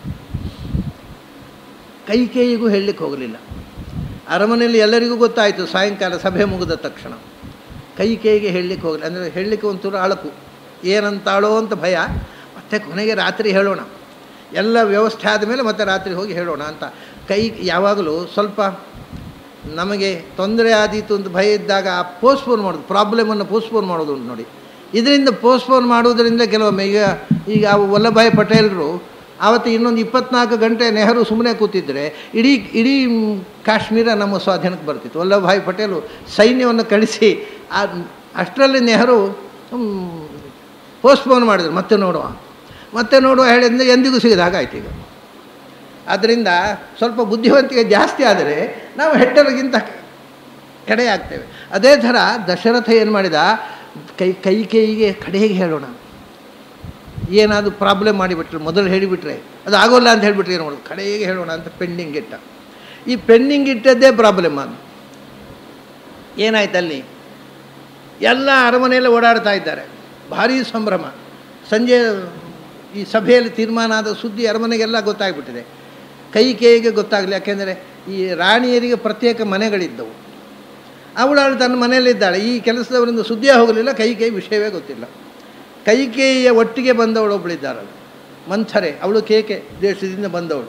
ಕೈಕೇಯಿಗೂ ಹೇಳಲಿಕ್ಕೆ ಹೋಗಲಿಲ್ಲ ಅರಮನೆಯಲ್ಲಿ ಎಲ್ಲರಿಗೂ ಗೊತ್ತಾಯಿತು ಸಾಯಂಕಾಲ ಸಭೆ ಮುಗಿದ ತಕ್ಷಣ ಕೈಕೇಯಿಗೆ ಹೇಳಲಿಕ್ಕೆ ಹೋಗಲಿಲ್ಲ ಅಂದರೆ ಹೇಳಲಿಕ್ಕೆ ಒಂಚೂರು ಅಳಕು ಏನಂತಾಳೋ ಅಂತ ಭಯ ಮತ್ತೆ ಕೊನೆಗೆ ರಾತ್ರಿ ಹೇಳೋಣ ಎಲ್ಲ ವ್ಯವಸ್ಥೆ ಆದಮೇಲೆ ಮತ್ತೆ ರಾತ್ರಿ ಹೋಗಿ ಹೇಳೋಣ ಅಂತ ಕೈ ಯಾವಾಗಲೂ ಸ್ವಲ್ಪ ನಮಗೆ ತೊಂದರೆ ಆದೀತು ಅಂತ ಭಯ ಇದ್ದಾಗ ಪೋಸ್ಟ್ಪೋನ್ ಮಾಡೋದು ಪ್ರಾಬ್ಲಮನ್ನು ಪೋಸ್ಟ್ಪೋನ್ ಮಾಡೋದು ಉಂಟು ನೋಡಿ ಇದರಿಂದ ಪೋಸ್ಟ್ಪೋನ್ ಮಾಡೋದರಿಂದ ಕೆಲವೊಮ್ಮೆ ಈಗ ಈಗ ಆ ವಲ್ಲಭಾಯ್ ಪಟೇಲರು ಆವತ್ತು ಇನ್ನೊಂದು ಇಪ್ಪತ್ನಾಲ್ಕು ಗಂಟೆ ನೆಹರು ಸುಮ್ಮನೆ ಕೂತಿದ್ದರೆ ಇಡೀ ಇಡೀ ಮ್, ಕಾಶ್ಮೀರ ನಮ್ಮ ಸ್ವಾಧೀನಕ್ಕೆ ಬರ್ತಿತ್ತು ವಲ್ಲಭಭಾಯ್ ಪಟೇಲು ಸೈನ್ಯವನ್ನು ಕಳಿಸಿ ಆ ಅಷ್ಟರಲ್ಲಿ ನೆಹರು ಪೋಸ್ಟ್ಪೋನ್ ಮಾಡಿದ್ರು ಮತ್ತೆ ನೋಡುವ ಮತ್ತೆ ನೋಡುವ ಹೇಳಿದ್ರೆ ಎಂದಿಗೂ ಸಿಗದ ಹಾಗಾಯ್ತು ಈಗ ಆದ್ದರಿಂದ ಸ್ವಲ್ಪ ಬುದ್ಧಿವಂತಿಕೆ ಜಾಸ್ತಿ ಆದರೆ ನಾವು ಹೆಟ್ಟರಿಗಿಂತ ಕಡೆ ಆಗ್ತೇವೆ ಅದೇ ಥರ ದಶರಥ ಏನು ಮಾಡಿದ ಕೈ ಕೈ ಕೈಗೆ ಕಡೆಗೆ ಹೇಳೋಣ ಏನಾದರೂ ಪ್ರಾಬ್ಲಮ್ ಮಾಡಿಬಿಟ್ರೆ ಮೊದಲು ಹೇಳಿಬಿಟ್ರೆ ಅದು ಆಗೋಲ್ಲ ಅಂತ ಹೇಳಿಬಿಟ್ರೆ ಏನು ಮಾಡೋದು ಕಡೆಗೆ ಹೇಳೋಣ ಅಂತ ಪೆಂಡಿಂಗ್ ಇಟ್ಟ ಈ ಪೆಂಡಿಂಗ್ ಇಟ್ಟದ್ದೇ ಪ್ರಾಬ್ಲಮ್ ಅದು ಏನಾಯ್ತು ಅಲ್ಲಿ ಎಲ್ಲ ಅರಮನೆಯಲ್ಲಿ ಓಡಾಡ್ತಾ ಇದ್ದಾರೆ ಭಾರೀ ಸಂಭ್ರಮ ಸಂಜೆ ಈ ಸಭೆಯಲ್ಲಿ ತೀರ್ಮಾನ ಆದ ಸುದ್ದಿ ಅರಮನೆಗೆಲ್ಲ ಗೊತ್ತಾಗ್ಬಿಟ್ಟಿದೆ ಕೈ ಕೈಗೆ ಗೊತ್ತಾಗಲಿ ಯಾಕೆಂದರೆ ಈ ರಾಣಿಯರಿಗೆ ಪ್ರತ್ಯೇಕ ಮನೆಗಳಿದ್ದವು ಅವಳು ತನ್ನ ಮನೆಯಲ್ಲಿದ್ದಾಳೆ ಈ ಕೆಲಸದವರಿಂದ ಸುದ್ದಿಯೇ ಹೋಗಲಿಲ್ಲ ಕೈ ಕೈ ವಿಷಯವೇ ಗೊತ್ತಿಲ್ಲ ಕೈಕೇಯಿಯ ಒಟ್ಟಿಗೆ ಬಂದವಳು ಒಬ್ಬಳಿದ್ದಾರಳು ಮಂಥರೆ ಅವಳು ಕೇಕೆ ದೇಶದಿಂದ ಬಂದವಳು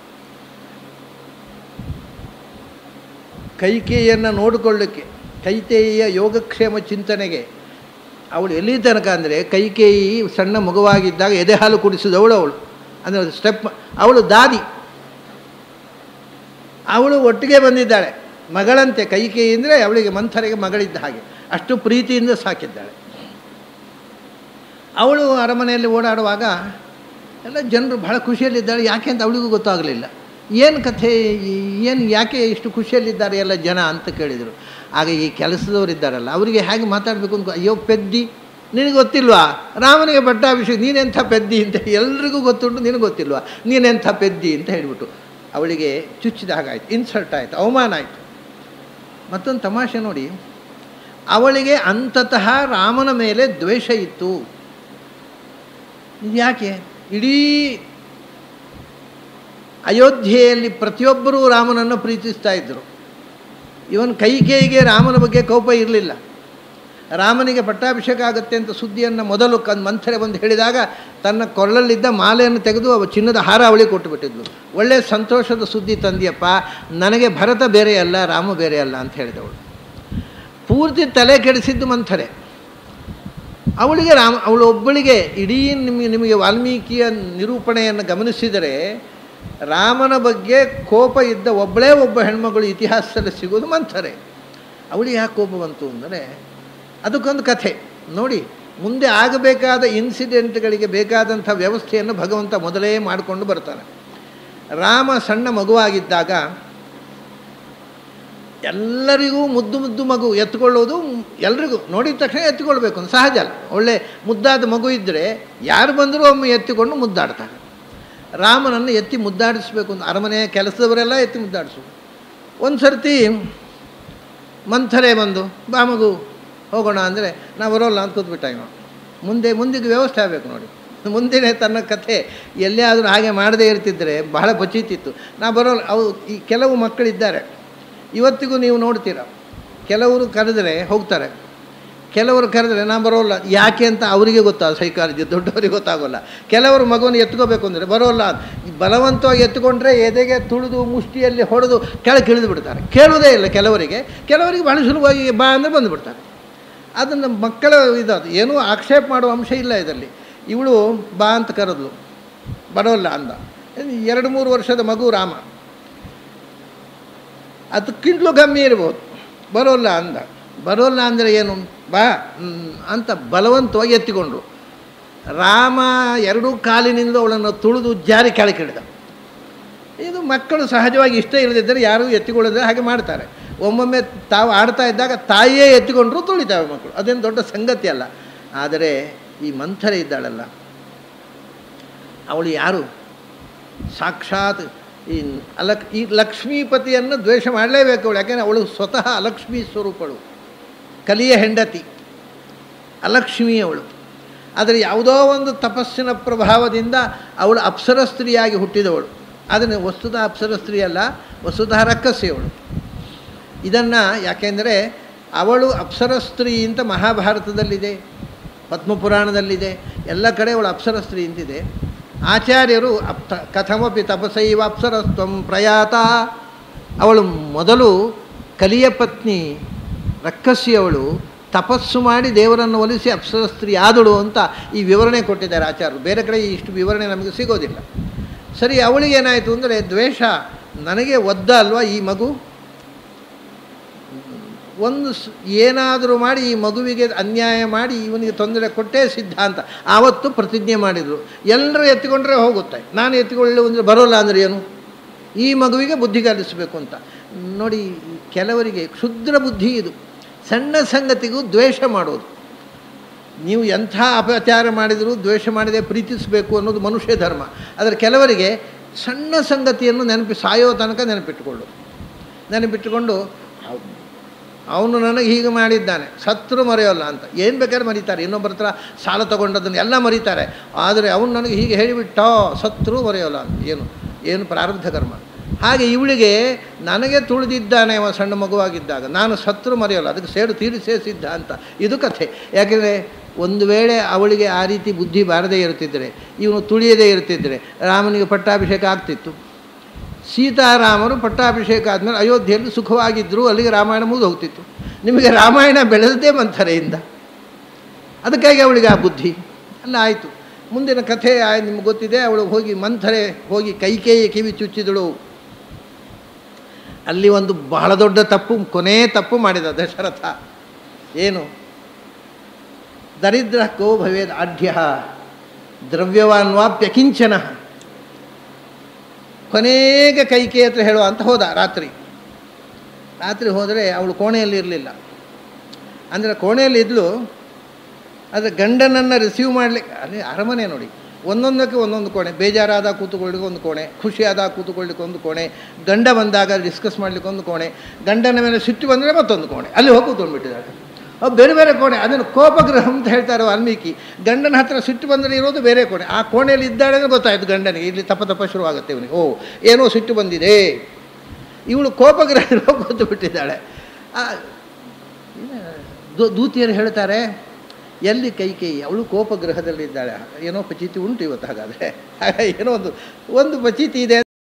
ಕೈಕೇಯಿಯನ್ನು ನೋಡಿಕೊಳ್ಳಿಕ್ಕೆ ಕೈಕೇಯಿಯ ಯೋಗಕ್ಷೇಮ ಚಿಂತನೆಗೆ ಅವಳು ಎಲ್ಲಿ ತನಕ ಅಂದರೆ ಕೈಕೇಯಿ ಸಣ್ಣ ಮಗುವಾಗಿದ್ದಾಗ ಎದೆ ಹಾಲು ಕುಡಿಸಿದವಳು ಅವಳು ಅಂದರೆ ಸ್ಟೆಪ್ ಅವಳು ದಾದಿ ಅವಳು ಒಟ್ಟಿಗೆ ಬಂದಿದ್ದಾಳೆ ಮಗಳಂತೆ ಕೈಕೇಯಿ ಅಂದರೆ ಅವಳಿಗೆ ಮಂಥರೆಗೆ ಮಗಳಿದ್ದ ಹಾಗೆ ಅಷ್ಟು ಪ್ರೀತಿಯಿಂದ ಸಾಕಿದ್ದಾಳೆ ಅವಳು ಅರಮನೆಯಲ್ಲಿ ಓಡಾಡುವಾಗ ಎಲ್ಲ ಜನರು ಬಹಳ ಖುಷಿಯಲ್ಲಿದ್ದಾಳೆ ಯಾಕೆ ಅಂತ ಅವಳಿಗೂ ಗೊತ್ತಾಗಲಿಲ್ಲ ಏನು ಕಥೆ ಏನು ಯಾಕೆ ಇಷ್ಟು ಖುಷಿಯಲ್ಲಿದ್ದಾರೆ ಎಲ್ಲ ಜನ ಅಂತ ಕೇಳಿದರು ಆಗ ಈ ಕೆಲಸದವರಿದ್ದಾರಲ್ಲ ಅವರಿಗೆ ಹೇಗೆ ಮಾತಾಡಬೇಕು ಅಂತ ಅಯ್ಯೋ ಪೆದ್ದಿ ನಿನಗೆ ಗೊತ್ತಿಲ್ವಾ ರಾಮನಿಗೆ ಪಟ್ಟಾಭಿಷೇಕ ನೀನೆಂಥ ಪೆದ್ದಿ ಅಂತ ಎಲ್ರಿಗೂ ಗೊತ್ತುಂಟು ನಿನಗೆ ಗೊತ್ತಿಲ್ವಾ ನೀನೆಂಥ ಪೆದ್ದಿ ಅಂತ ಹೇಳಿಬಿಟ್ಟು ಅವಳಿಗೆ ಚುಚ್ಚಿದ ಹಾಗಾಯ್ತು ಇನ್ಸಲ್ಟ್ ಆಯಿತು ಅವಮಾನ ಆಯಿತು ಮತ್ತೊಂದು ತಮಾಷೆ ನೋಡಿ ಅವಳಿಗೆ ಅಂತತಃ ರಾಮನ ಮೇಲೆ ದ್ವೇಷ ಇತ್ತು ಇದು ಯಾಕೆ ಇಡೀ ಅಯೋಧ್ಯೆಯಲ್ಲಿ ಪ್ರತಿಯೊಬ್ಬರೂ ರಾಮನನ್ನು ಪ್ರೀತಿಸ್ತಾ ಇದ್ದರು ಇವನ್ ಕೈಕೇಯಿಗೆ ರಾಮನ ಬಗ್ಗೆ ಕೋಪ ಇರಲಿಲ್ಲ ರಾಮನಿಗೆ ಪಟ್ಟಾಭಿಷೇಕ ಆಗುತ್ತೆ ಅಂತ ಸುದ್ದಿಯನ್ನು ಮೊದಲು ಕನ್ ಮಂಥರೆ ಬಂದು ಹೇಳಿದಾಗ ತನ್ನ ಕೊರಳಲ್ಲಿದ್ದ ಮಾಲೆಯನ್ನು ತೆಗೆದು ಅವ ಚಿನ್ನದ ಹಾರ ಅವಳಿಗೆ ಕೊಟ್ಟುಬಿಟ್ಟಿದ್ಲು ಒಳ್ಳೆಯ ಸಂತೋಷದ ಸುದ್ದಿ ತಂದಿಯಪ್ಪ ನನಗೆ ಭರತ ಬೇರೆ ಅಲ್ಲ ರಾಮ ಬೇರೆ ಅಲ್ಲ ಅಂತ ಹೇಳಿದವಳು ಪೂರ್ತಿ ತಲೆ ಕೆಡಿಸಿದ್ದು ಮಂಥರೆ ಅವಳಿಗೆ ರಾಮ ಅವಳು ಒಬ್ಬಳಿಗೆ ಇಡೀ ನಿಮಗೆ ನಿಮಗೆ ವಾಲ್ಮೀಕಿಯ ನಿರೂಪಣೆಯನ್ನು ಗಮನಿಸಿದರೆ ರಾಮನ ಬಗ್ಗೆ ಕೋಪ ಇದ್ದ ಒಬ್ಬಳೇ ಒಬ್ಬ ಹೆಣ್ಮಗಳು ಇತಿಹಾಸದಲ್ಲಿ ಸಿಗೋದು ಮಂಥರೆ ಅವಳಿಗೆ ಯಾಕೆ ಕೋಪ ಬಂತು ಅಂದರೆ ಅದಕ್ಕೊಂದು ಕಥೆ ನೋಡಿ ಮುಂದೆ ಆಗಬೇಕಾದ ಇನ್ಸಿಡೆಂಟ್ಗಳಿಗೆ ಬೇಕಾದಂಥ ವ್ಯವಸ್ಥೆಯನ್ನು ಭಗವಂತ ಮೊದಲೇ ಮಾಡಿಕೊಂಡು ಬರ್ತಾನೆ ರಾಮ ಸಣ್ಣ ಮಗುವಾಗಿದ್ದಾಗ ಎಲ್ಲರಿಗೂ ಮುದ್ದು ಮುದ್ದು ಮಗು ಎತ್ಕೊಳ್ಳೋದು ಎಲ್ರಿಗೂ ನೋಡಿದ ತಕ್ಷಣ ಎತ್ತಿಕೊಳ್ಬೇಕು ಅಂತ ಸಹಜ ಅಲ್ಲ ಒಳ್ಳೆ ಮುದ್ದಾದ ಮಗು ಇದ್ದರೆ ಯಾರು ಬಂದರೂ ಒಮ್ಮೆ ಎತ್ತಿಕೊಂಡು ಮುದ್ದಾಡ್ತಾರೆ ರಾಮನನ್ನು ಎತ್ತಿ ಮುದ್ದಾಡಿಸ್ಬೇಕು ಅಂತ ಅರಮನೆಯ ಕೆಲಸದವರೆಲ್ಲ ಎತ್ತಿ ಮುದ್ದಾಡಿಸು ಒಂದು ಸರ್ತಿ ಮಂಥರೆ ಬಂದು ಬಾ ಮಗು ಹೋಗೋಣ ಅಂದರೆ ನಾವು ಬರೋಲ್ಲ ಅಂತ ಕೂತ್ಬಿಟ್ಟ ಇವ ಮುಂದೆ ಮುಂದಿಗೆ ವ್ಯವಸ್ಥೆ ಆಗಬೇಕು ನೋಡಿ ಮುಂದಿನ ತನ್ನ ಕಥೆ ಎಲ್ಲೇ ಆದರೂ ಹಾಗೆ ಮಾಡದೇ ಇರ್ತಿದ್ದರೆ ಬಹಳ ಬಚೀತಿತ್ತು ನಾ ಬರೋಲ್ಲ ಅವು ಈ ಕೆಲವು ಮಕ್ಕಳಿದ್ದಾರೆ ಇವತ್ತಿಗೂ ನೀವು ನೋಡ್ತೀರ ಕೆಲವರು ಕರೆದರೆ ಹೋಗ್ತಾರೆ ಕೆಲವರು ಕರೆದರೆ ನಾನು ಬರೋಲ್ಲ ಯಾಕೆ ಅಂತ ಅವರಿಗೆ ಗೊತ್ತಾಗ ಸೈಕಾಲಜಿ ದೊಡ್ಡವರಿಗೆ ಗೊತ್ತಾಗೋಲ್ಲ ಕೆಲವರು ಮಗುವನ್ನು ಎತ್ಕೋಬೇಕು ಅಂದರೆ ಬರೋಲ್ಲ ಬಲವಂತವಾಗಿ ಎತ್ಕೊಂಡ್ರೆ ಎದೆಗೆ ತುಳಿದು ಮುಷ್ಟಿಯಲ್ಲಿ ಹೊಡೆದು ಕೆಳಗೆ ಇಳಿದು ಬಿಡ್ತಾರೆ ಕೇಳುವುದೇ ಇಲ್ಲ ಕೆಲವರಿಗೆ ಕೆಲವರಿಗೆ ಬಹಳ ಸುಲಭವಾಗಿ ಬಾ ಅಂದರೆ ಬಂದುಬಿಡ್ತಾರೆ ಅದನ್ನು ಮಕ್ಕಳ ಇದದು ಏನೂ ಆಕ್ಷೇಪ ಮಾಡುವ ಅಂಶ ಇಲ್ಲ ಇದರಲ್ಲಿ ಇವಳು ಬಾ ಅಂತ ಕರೆದ್ಲು ಬರೋಲ್ಲ ಅಂದ ಎರಡು ಮೂರು ವರ್ಷದ ಮಗು ರಾಮ ಅದಕ್ಕಿಂತಲೂ ಕಮ್ಮಿ ಇರ್ಬೋದು ಬರೋಲ್ಲ ಅಂದ ಬರೋಲ್ಲ ಅಂದರೆ ಏನು ಬಾ ಅಂತ ಬಲವಂತವಾಗಿ ಎತ್ತಿಕೊಂಡ್ರು ರಾಮ ಎರಡೂ ಕಾಲಿನಿಂದ ಅವಳನ್ನು ತುಳಿದು ಜಾರಿ ಕೆಳಕಿಡಿದ ಇದು ಮಕ್ಕಳು ಸಹಜವಾಗಿ ಇಷ್ಟ ಇಲ್ಲದಿದ್ದರೆ ಯಾರೂ ಎತ್ತಿಕೊಳ್ಳೋದ್ರೆ ಹಾಗೆ ಮಾಡ್ತಾರೆ ಒಮ್ಮೊಮ್ಮೆ ತಾವು ಆಡ್ತಾ ಇದ್ದಾಗ ತಾಯಿಯೇ ಎತ್ತಿಕೊಂಡ್ರು ತುಳಿತಾವೆ ಮಕ್ಕಳು ಅದೇನು ದೊಡ್ಡ ಸಂಗತಿ ಅಲ್ಲ ಆದರೆ ಈ ಮಂಥರೆ ಇದ್ದಾಳಲ್ಲ ಅವಳು ಯಾರು ಸಾಕ್ಷಾತ್ ಈ ಅಲಕ್ ಈ ಲಕ್ಷ್ಮೀಪತಿಯನ್ನು ದ್ವೇಷ ಮಾಡಲೇಬೇಕು ಅವಳು ಯಾಕೆಂದರೆ ಅವಳು ಸ್ವತಃ ಅಲಕ್ಷ್ಮೀ ಸ್ವರೂಪಳು ಕಲಿಯ ಹೆಂಡತಿ ಅಲಕ್ಷ್ಮಿ ಅವಳು ಆದರೆ ಯಾವುದೋ ಒಂದು ತಪಸ್ಸಿನ ಪ್ರಭಾವದಿಂದ ಅವಳು ಅಪ್ಸರ ಸ್ತ್ರೀಯಾಗಿ ಹುಟ್ಟಿದವಳು ಅದನ್ನು ವಸ್ತುತಃ ಅಪ್ಸರ ಸ್ತ್ರೀ ಅಲ್ಲ ವಸ್ತುತಃ ರಕ್ಕಸಿ ಅವಳು ಇದನ್ನು ಯಾಕೆಂದರೆ ಅವಳು ಅಪ್ಸರ ಸ್ತ್ರೀ ಅಂತ ಮಹಾಭಾರತದಲ್ಲಿದೆ ಪದ್ಮಪುರಾಣದಲ್ಲಿದೆ ಎಲ್ಲ ಕಡೆ ಅವಳು ಅಪ್ಸರ ಸ್ತ್ರೀ ಅಂತಿದೆ ಆಚಾರ್ಯರು ಅಪ್ತ ಕಥಮಪಿ ತಪಸೈವ ಅಪ್ಸರಸ್ತ್ವಂ ಪ್ರಯಾತ ಅವಳು ಮೊದಲು ಕಲಿಯ ಪತ್ನಿ ರಕ್ಕಸಿಯವಳು ತಪಸ್ಸು ಮಾಡಿ ದೇವರನ್ನು ಒಲಿಸಿ ಅಪ್ಸರ ಸ್ತ್ರೀ ಆದಳು ಅಂತ ಈ ವಿವರಣೆ ಕೊಟ್ಟಿದ್ದಾರೆ ಆಚಾರ್ಯರು ಬೇರೆ ಕಡೆ ಇಷ್ಟು ವಿವರಣೆ ನಮಗೆ ಸಿಗೋದಿಲ್ಲ ಸರಿ ಅವಳಿಗೆ ಏನಾಯಿತು ಅಂದರೆ ದ್ವೇಷ ನನಗೆ ಒದ್ದ ಅಲ್ವಾ ಈ ಮಗು ಒಂದು ಏನಾದರೂ ಮಾಡಿ ಈ ಮಗುವಿಗೆ ಅನ್ಯಾಯ ಮಾಡಿ ಇವನಿಗೆ ತೊಂದರೆ ಕೊಟ್ಟೇ ಸಿದ್ಧಾಂತ ಆವತ್ತು ಪ್ರತಿಜ್ಞೆ ಮಾಡಿದರು ಎಲ್ಲರೂ ಎತ್ತಿಕೊಂಡ್ರೆ ಹೋಗುತ್ತೆ ನಾನು ಎತ್ತಿಕೊಳ್ಳಿ ಅಂದರೆ ಬರೋಲ್ಲ ಅಂದರೆ ಏನು ಈ ಮಗುವಿಗೆ ಬುದ್ಧಿ ಕಲಿಸಬೇಕು ಅಂತ ನೋಡಿ ಕೆಲವರಿಗೆ ಕ್ಷುದ್ರ ಬುದ್ಧಿ ಇದು ಸಣ್ಣ ಸಂಗತಿಗೂ ದ್ವೇಷ ಮಾಡೋದು ನೀವು ಎಂಥ ಅಪಚಾರ ಮಾಡಿದರೂ ದ್ವೇಷ ಮಾಡದೆ ಪ್ರೀತಿಸಬೇಕು ಅನ್ನೋದು ಮನುಷ್ಯ ಧರ್ಮ ಆದರೆ ಕೆಲವರಿಗೆ ಸಣ್ಣ ಸಂಗತಿಯನ್ನು ನೆನಪಿ ಸಾಯೋ ತನಕ ನೆನಪಿಟ್ಟುಕೊಳ್ಳೋದು ನೆನಪಿಟ್ಟುಕೊಂಡು ಅವನು ನನಗೆ ಹೀಗೆ ಮಾಡಿದ್ದಾನೆ ಸತ್ರು ಮರೆಯೋಲ್ಲ ಅಂತ ಏನು ಬೇಕಾದ್ರೆ ಮರೀತಾರೆ ಇನ್ನೊಬ್ಬರ ಹತ್ರ ಸಾಲ ತೊಗೊಂಡದನ್ನು ಎಲ್ಲ ಮರೀತಾರೆ ಆದರೆ ಅವನು ನನಗೆ ಹೀಗೆ ಹೇಳಿಬಿಟ್ಟೋ ಸತ್ರು ಮರೆಯೋಲ್ಲ ಅಂತ ಏನು ಏನು ಪ್ರಾರಬ್ಧ ಕರ್ಮ ಹಾಗೆ ಇವಳಿಗೆ ನನಗೆ ತುಳಿದಿದ್ದಾನೆ ಅವ ಸಣ್ಣ ಮಗುವಾಗಿದ್ದಾಗ ನಾನು ಸತ್ರು ಮರೆಯೋಲ್ಲ ಅದಕ್ಕೆ ಸೇಡು ತೀರಿಸೇ ಸಿದ್ಧ ಅಂತ ಇದು ಕಥೆ ಯಾಕೆಂದರೆ ಒಂದು ವೇಳೆ ಅವಳಿಗೆ ಆ ರೀತಿ ಬುದ್ಧಿ ಬಾರದೇ ಇರ್ತಿದ್ದರೆ ಇವನು ತುಳಿಯದೇ ಇರ್ತಿದ್ದರೆ ರಾಮನಿಗೆ ಪಟ್ಟಾಭಿಷೇಕ ಆಗ್ತಿತ್ತು ಸೀತಾರಾಮರು ಪಟ್ಟಾಭಿಷೇಕ ಆದಮೇಲೆ ಅಯೋಧ್ಯೆಯಲ್ಲಿ ಸುಖವಾಗಿದ್ದರು ಅಲ್ಲಿಗೆ ರಾಮಾಯಣ ಮುಗಿದು ಹೋಗ್ತಿತ್ತು ನಿಮಗೆ ರಾಮಾಯಣ ಬೆಳೆದದೇ ಮಂಥರೆಯಿಂದ ಅದಕ್ಕಾಗಿ ಅವಳಿಗೆ ಆ ಬುದ್ಧಿ ಅಲ್ಲ ಆಯಿತು ಮುಂದಿನ ಕಥೆ ನಿಮ್ಗೆ ಗೊತ್ತಿದೆ ಅವಳು ಹೋಗಿ ಮಂಥರೆ ಹೋಗಿ ಕೈಕೇಯಿ ಕಿವಿ ಚುಚ್ಚಿದಳು ಅಲ್ಲಿ ಒಂದು ಬಹಳ ದೊಡ್ಡ ತಪ್ಪು ಕೊನೆ ತಪ್ಪು ಮಾಡಿದ ದಶರಥ ಏನು ದರಿದ್ರ ಕೋ ಭವೇದ್ ಆಢ್ಯ ದ್ರವ್ಯವಾನ್ವಾಪ್ಯಕಿಂಚನ ಕೊನೆಗೆ ಕೈಕೆ ಹತ್ರ ಹೇಳುವ ಅಂತ ಹೋದ ರಾತ್ರಿ ರಾತ್ರಿ ಹೋದರೆ ಅವಳು ಕೋಣೆಯಲ್ಲಿ ಇರಲಿಲ್ಲ ಅಂದರೆ ಕೋಣೆಯಲ್ಲಿ ಇದ್ಲು ಆದರೆ ಗಂಡನನ್ನು ರಿಸೀವ್ ಮಾಡಲಿಕ್ಕೆ ಅಲ್ಲಿ ಅರಮನೆ ನೋಡಿ ಒಂದೊಂದಕ್ಕೆ ಒಂದೊಂದು ಕೋಣೆ ಬೇಜಾರಾದ ಕೂತುಕೊಳ್ಳಿಕ್ಕೆ ಒಂದು ಕೋಣೆ ಖುಷಿಯಾದ ಕೂತುಕೊಳ್ಳಿಕ್ಕೆ ಒಂದು ಕೋಣೆ ಗಂಡ ಬಂದಾಗ ಡಿಸ್ಕಸ್ ಮಾಡಲಿಕ್ಕೆ ಒಂದು ಕೋಣೆ ಗಂಡನ ಮೇಲೆ ಸಿಟ್ಟು ಬಂದರೆ ಮತ್ತೊಂದು ಕೋಣೆ ಅಲ್ಲಿ ಹೋಗಿ ಕೂತ್ಕೊಂಡ್ಬಿಟ್ಟಿದ್ದಾರೆ ಅವು ಬೇರೆ ಬೇರೆ ಕೋಣೆ ಅದನ್ನು ಕೋಪಗೃಹ ಅಂತ ಹೇಳ್ತಾರೆ ವಾಲ್ಮೀಕಿ ಗಂಡನ ಹತ್ರ ಸಿಟ್ಟು ಬಂದರೆ ಇರೋದು ಬೇರೆ ಕೋಣೆ ಆ ಕೋಣೆಯಲ್ಲಿ ಇದ್ದಾಳೆ ಅಂದರೆ ಗೊತ್ತಾಯಿತು ಗಂಡನಿಗೆ ಇಲ್ಲಿ ತಪ್ಪ ತಪ್ಪ ಶುರುವಾಗುತ್ತೆ ಇವನಿಗೆ ಓ ಏನೋ ಸಿಟ್ಟು ಬಂದಿದೆ ಇವಳು ಕೋಪಗೃಹ ಕೂತು ಬಿಟ್ಟಿದ್ದಾಳೆ ದೂತಿಯರು ಹೇಳ್ತಾರೆ ಎಲ್ಲಿ ಕೈ ಕೈ ಅವಳು ಕೋಪಗೃಹದಲ್ಲಿದ್ದಾಳೆ ಏನೋ ಪಚೀತಿ ಉಂಟು ಇವತ್ತು ಹಾಗಾದರೆ ಏನೋ ಒಂದು ಒಂದು ಪಚೀತಿ ಇದೆ